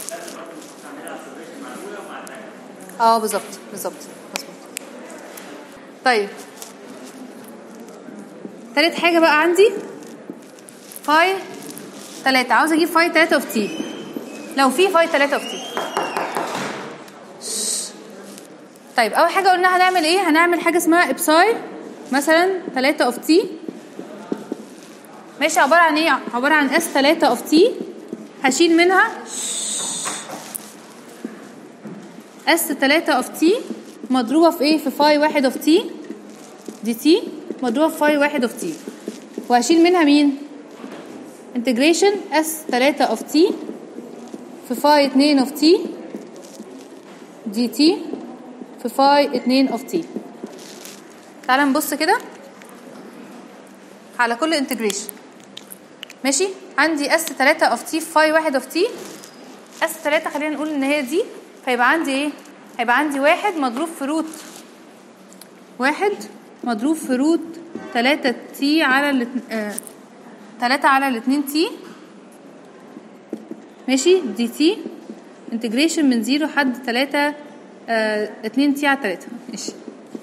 اه بالظبط بالظبط مظبوط طيب تالت حاجة بقى عندي فاي تلاتة عاوز اجيب فاي تلاتة اوف تي لو في فاي تلاتة اوف تي طيب اول حاجة قلنا هنعمل ايه هنعمل حاجة اسمها ابساي مثلا تلاتة اوف تي ماشي عبارة عن ايه عبارة عن اس تلاتة اوف تي هشيل منها اس تلاتة اوف تي مضروبة في ايه في فاي واحد اوف تي دي تي مضروبة في فاي واحد اوف تي وهشيل منها مين انتجريشن اس تلاتة اوف تي في فاي اتنين اوف تي دي تي في فاي اتنين اوف تي تعال نبص كده على كل انتجريشن ماشي عندي اس 3 اوف تي في فاي واحد اوف تي اس 3 خلينا نقول ان هي دي فيبقى عندي ايه هيبقى عندي واحد مضروب في روت واحد مضروب في روت 3 تي على ال آه 3 على الاتنين تي ماشي دي تي انتجريشن من زيرو لحد 3 آه 2 تي على 3 ماشي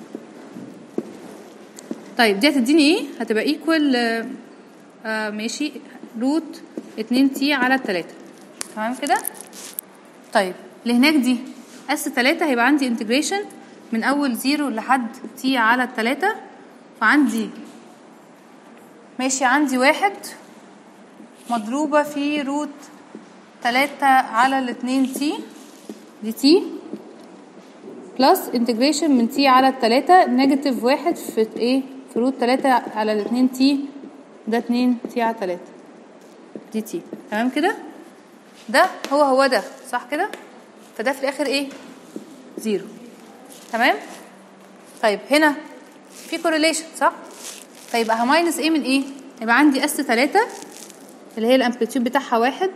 طيب دي هتديني ايه هتبقى ايكوال آه آه ماشي روت 2 تي على 3 تمام كده طيب اللي هناك دي اس 3 هيبقى عندي انتجريشن من اول زيرو لحد تي على 3 فعندي ماشي عندي واحد مضروبة في روت 3 على الاتنين تي دي تي بلس انتجريشن من تي على التلاتة نيجاتيف واحد في ايه في روت تلاتة على الاتنين تي ده اتنين تي على تلاتة دي تي تمام كده ده هو هو ده صح كده فده في الاخر ايه زيرو تمام طيب هنا في كورليشن صح فيبقى هماينس ايه من ايه يبقى عندي اس تلاتة اللي هي الامبليتيود بتاعها واحد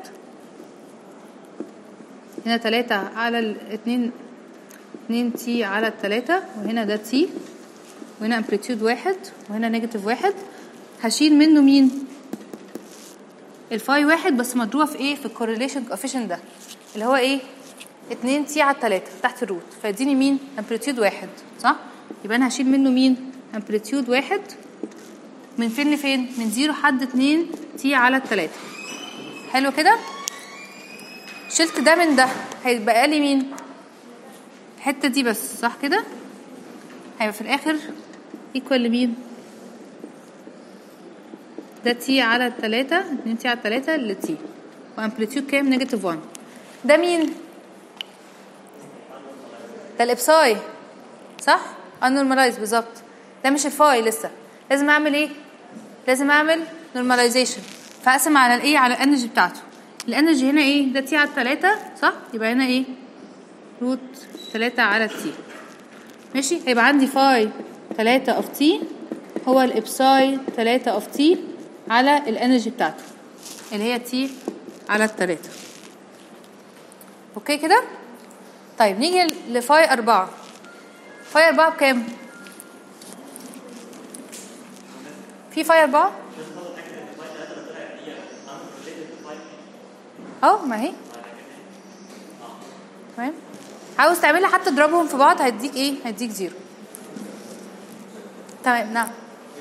هنا تلاتة على الاتنين اتنين تي على التلاتة وهنا ده تي وهنا امبليتيود واحد وهنا نيجاتيف واحد هشيل منه مين الفاي واحد بس مضروبة في ايه في الكورليشن كوفيشن ده اللي هو ايه اتنين تي على التلاتة تحت الروت فيديني مين امبليتيود واحد صح يبقى انا هشيل منه مين امبليتيود واحد من فين لفين من زيرو حد اتنين تي على التلاتة حلو كده شلت ده من ده هيبقى لي مين الحته دي بس صح كده هيبقى في الاخر ايكوال لمين ده تي على التلاتة اتنين تي على التلاتة لتي وامبليتيود كام نيجاتيف 1 ده مين ده الابساي صح unnormalized بالظبط ده مش الفاي لسه لازم اعمل ايه لازم اعمل نورماليزيشن فاقسم على الايه على الانرجي بتاعته الانرجي هنا ايه ده تي على التلاتة صح يبقى هنا ايه روت تلاتة على تي ماشي هيبقى عندي فاي تلاتة اوف تي هو الابساي تلاتة اوف تي على الانرجي بتاعته اللي هي تي على التلاتة اوكي كده طيب نيجي لفاي أربعة فاي أربعة بكام؟ في فاي أربعة؟ اه ما هي تمام عاوز تعملها حتى تضربهم في بعض هيديك ايه هيديك زيرو تمام نعم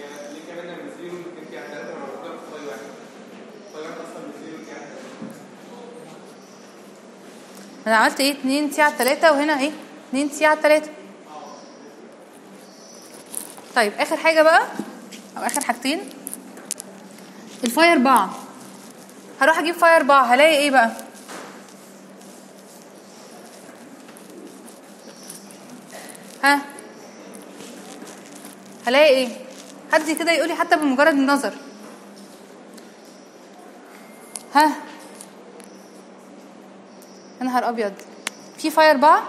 انا عملت ايه 2 تي على 3 وهنا ايه 2 تي على 3 طيب اخر حاجه بقى او اخر حاجتين الفاي 4 هروح اجيب فاي 4 هلاقي ايه بقى ها هلاقي ايه حد كده يقولي حتى بمجرد النظر ها يا نهار ابيض في فاي 4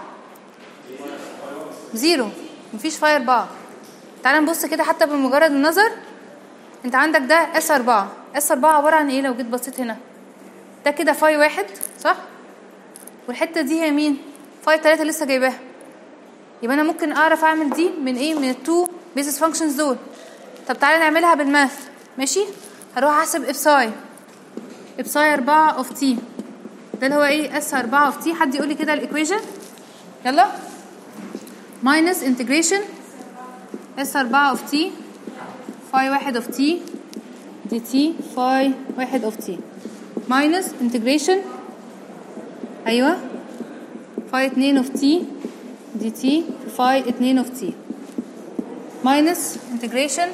زيرو مفيش فاي 4 تعال نبص كده حتى بمجرد النظر انت عندك ده اس 4 اس 4 عباره عن ايه لو جيت بصيت هنا ده كده فاي واحد صح والحته دي هي مين فاي 3 لسه جايباها يبقى انا ممكن اعرف اعمل دي من ايه من التو بيزنس فانكشنز دول طب تعالى نعملها بالماث ماشي هروح احسب ابساي ابساي 4 اوف تي ده اللي هو ايه اس 4 اوف تي حد يقول لي كده الايكويشن يلا ماينس انتجريشن اس 4 اوف تي فاي واحد اوف تي دي تي فاي واحد اوف تي ماينس انتجريشن ايوه فاي 2 اوف تي دي تي فاي 2 اوف تي ماينس انتجريشن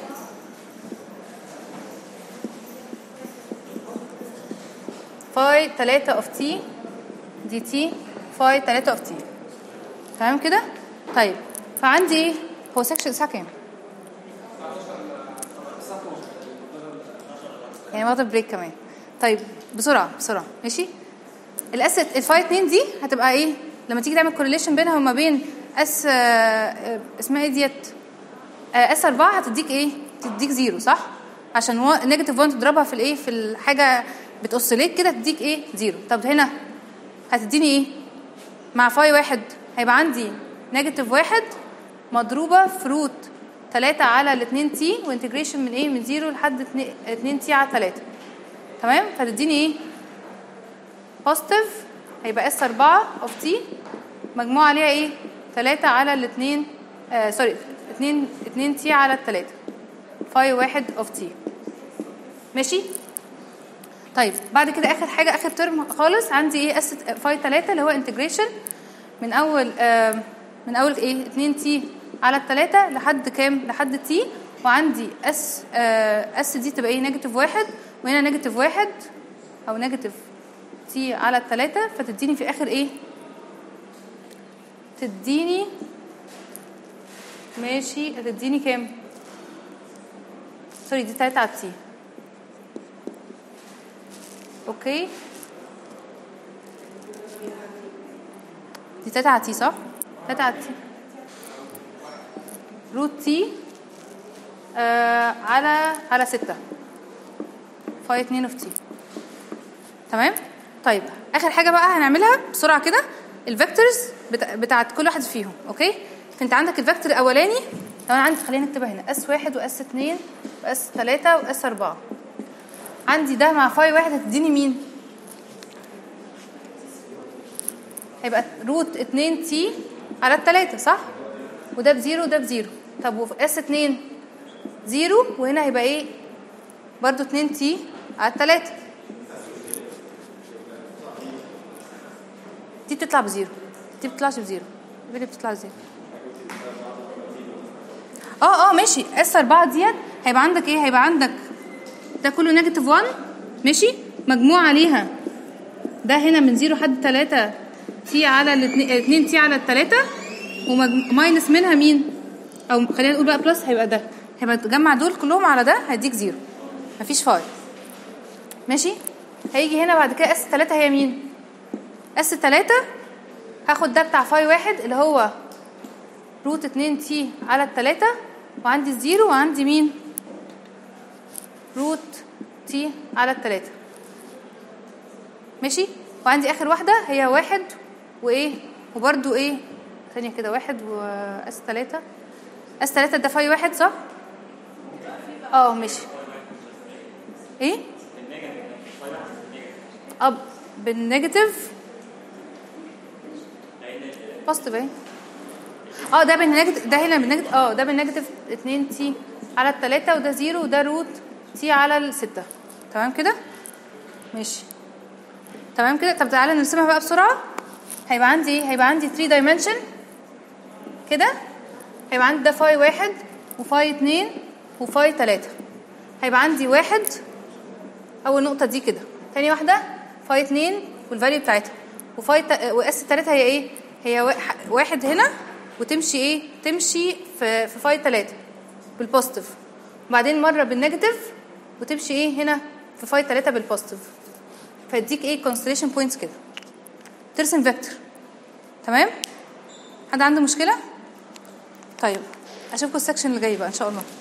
فاي 3 اوف تي دي تي فاي 3 اوف تي تمام كده طيب فعندي ايه هو سكشن الساعه كام يعني واخده بريك كمان طيب بسرعه بسرعه ماشي الاس الفاي 2 دي هتبقى ايه لما تيجي تعمل كورليشن بينها وما بين اس آه، آه، اسمها ايه ديت اس 4 هتديك ايه تديك زيرو صح عشان نيجاتيف 1 تضربها في الايه في الحاجه بتوصلك كده تديك ايه زيرو طب هنا هتديني ايه مع فاي واحد هيبقى عندي نيجاتيف واحد مضروبه في روت 3 على ال 2 تي وانتجريشن من ايه من زيرو لحد 2 تي على 3 تمام فتديني ايه بوزيتيف هيبقى اس 4 اوف تي مجموع عليها ايه 3 على ال 2 آه سوري 2 2 تي على ال 3 فاي واحد اوف تي ماشي طيب بعد كده اخر حاجه اخر ترم خالص عندي ايه اس فاي 3 اللي هو انتجريشن من اول آه من اول ايه 2 تي على الثلاثة لحد كام لحد تي وعندي اس آه اس دي تبقى ايه نيجاتيف واحد وهنا نيجاتيف واحد او نيجاتيف تي على الثلاثة فتديني في الاخر ايه تديني ماشي هتديني كام سوري دي تلاتة على تي اوكي دي تلاتة على تي صح؟ تلاتة على تي روت تي آه على على ستة فاي اتنين اوف تي تمام طيب اخر حاجه بقى هنعملها بسرعه كده الفيكتورز بتا... بتاعت كل واحد فيهم اوكي فانت عندك الفيكتور الاولاني لو انا عندي خلينا نكتبها هنا اس واحد واس اتنين واس تلاتة واس اربعة عندي ده مع فاي واحد هتديني مين هيبقى روت اتنين تي على التلاتة صح وده بزيرو وده بزيرو طب وفي اس اتنين زيرو وهنا هيبقى ايه برضو اتنين تي على التلاتة دي بتطلع بزيرو دي بتطلعش بزيرو دي اللي بتطلع بزيرو اه اه ماشي اس 4 ديت هيبقى عندك ايه هيبقى عندك ده كله نيجاتيف 1 ماشي مجموع عليها ده هنا من 0 لحد 3 تي على الاثنين 2 تي على الثلاثة وماينس منها مين او خلينا نقول بقى بلس هيبقى ده هيبقى تجمع دول كلهم على ده هيديك زيرو مفيش فاي ماشي هيجي هنا بعد كده اس 3 هي مين اس 3 هاخد ده بتاع فاي واحد اللي هو روت 2 تي على التلاتة وعندي الزيرو وعندي مين روت تي على التلاتة ماشي وعندي اخر واحدة هي واحد وايه وبرده ايه ثانية كده واحد واس تلاتة اس تلاتة ده فاي واحد صح اه ماشي ايه اه بالنيجاتيف بوزيتيف اهي اه ده بالنيجاتيف ده هنا بالنيجاتيف اه ده بالنيجاتيف 2 تي على التلاتة وده زيرو وده روت تي على الستة تمام كده ماشي تمام كده طب تعالى نرسمها بقى بسرعة هيبقى عندي ايه هيبقى عندي 3 دايمنشن كده هيبقى عندي ده فاي واحد وفاي اتنين وفاي تلاتة هيبقى عندي واحد اول نقطة دي كده تاني واحدة فاي اتنين والفاليو بتاعتها وفاي تا... واس تلاتة هي ايه هي وا- واحد هنا وتمشي ايه تمشي في في فاي تلاتة بالبوزيتيف وبعدين مرة بالنيجاتيف وتمشي ايه هنا في فاي تلاتة بالبوزيتيف فيديك ايه كونستليشن بوينتس كده ترسم فيكتور تمام حد عنده مشكلة طيب اشوفكم السكشن اللي جاي بقى ان شاء الله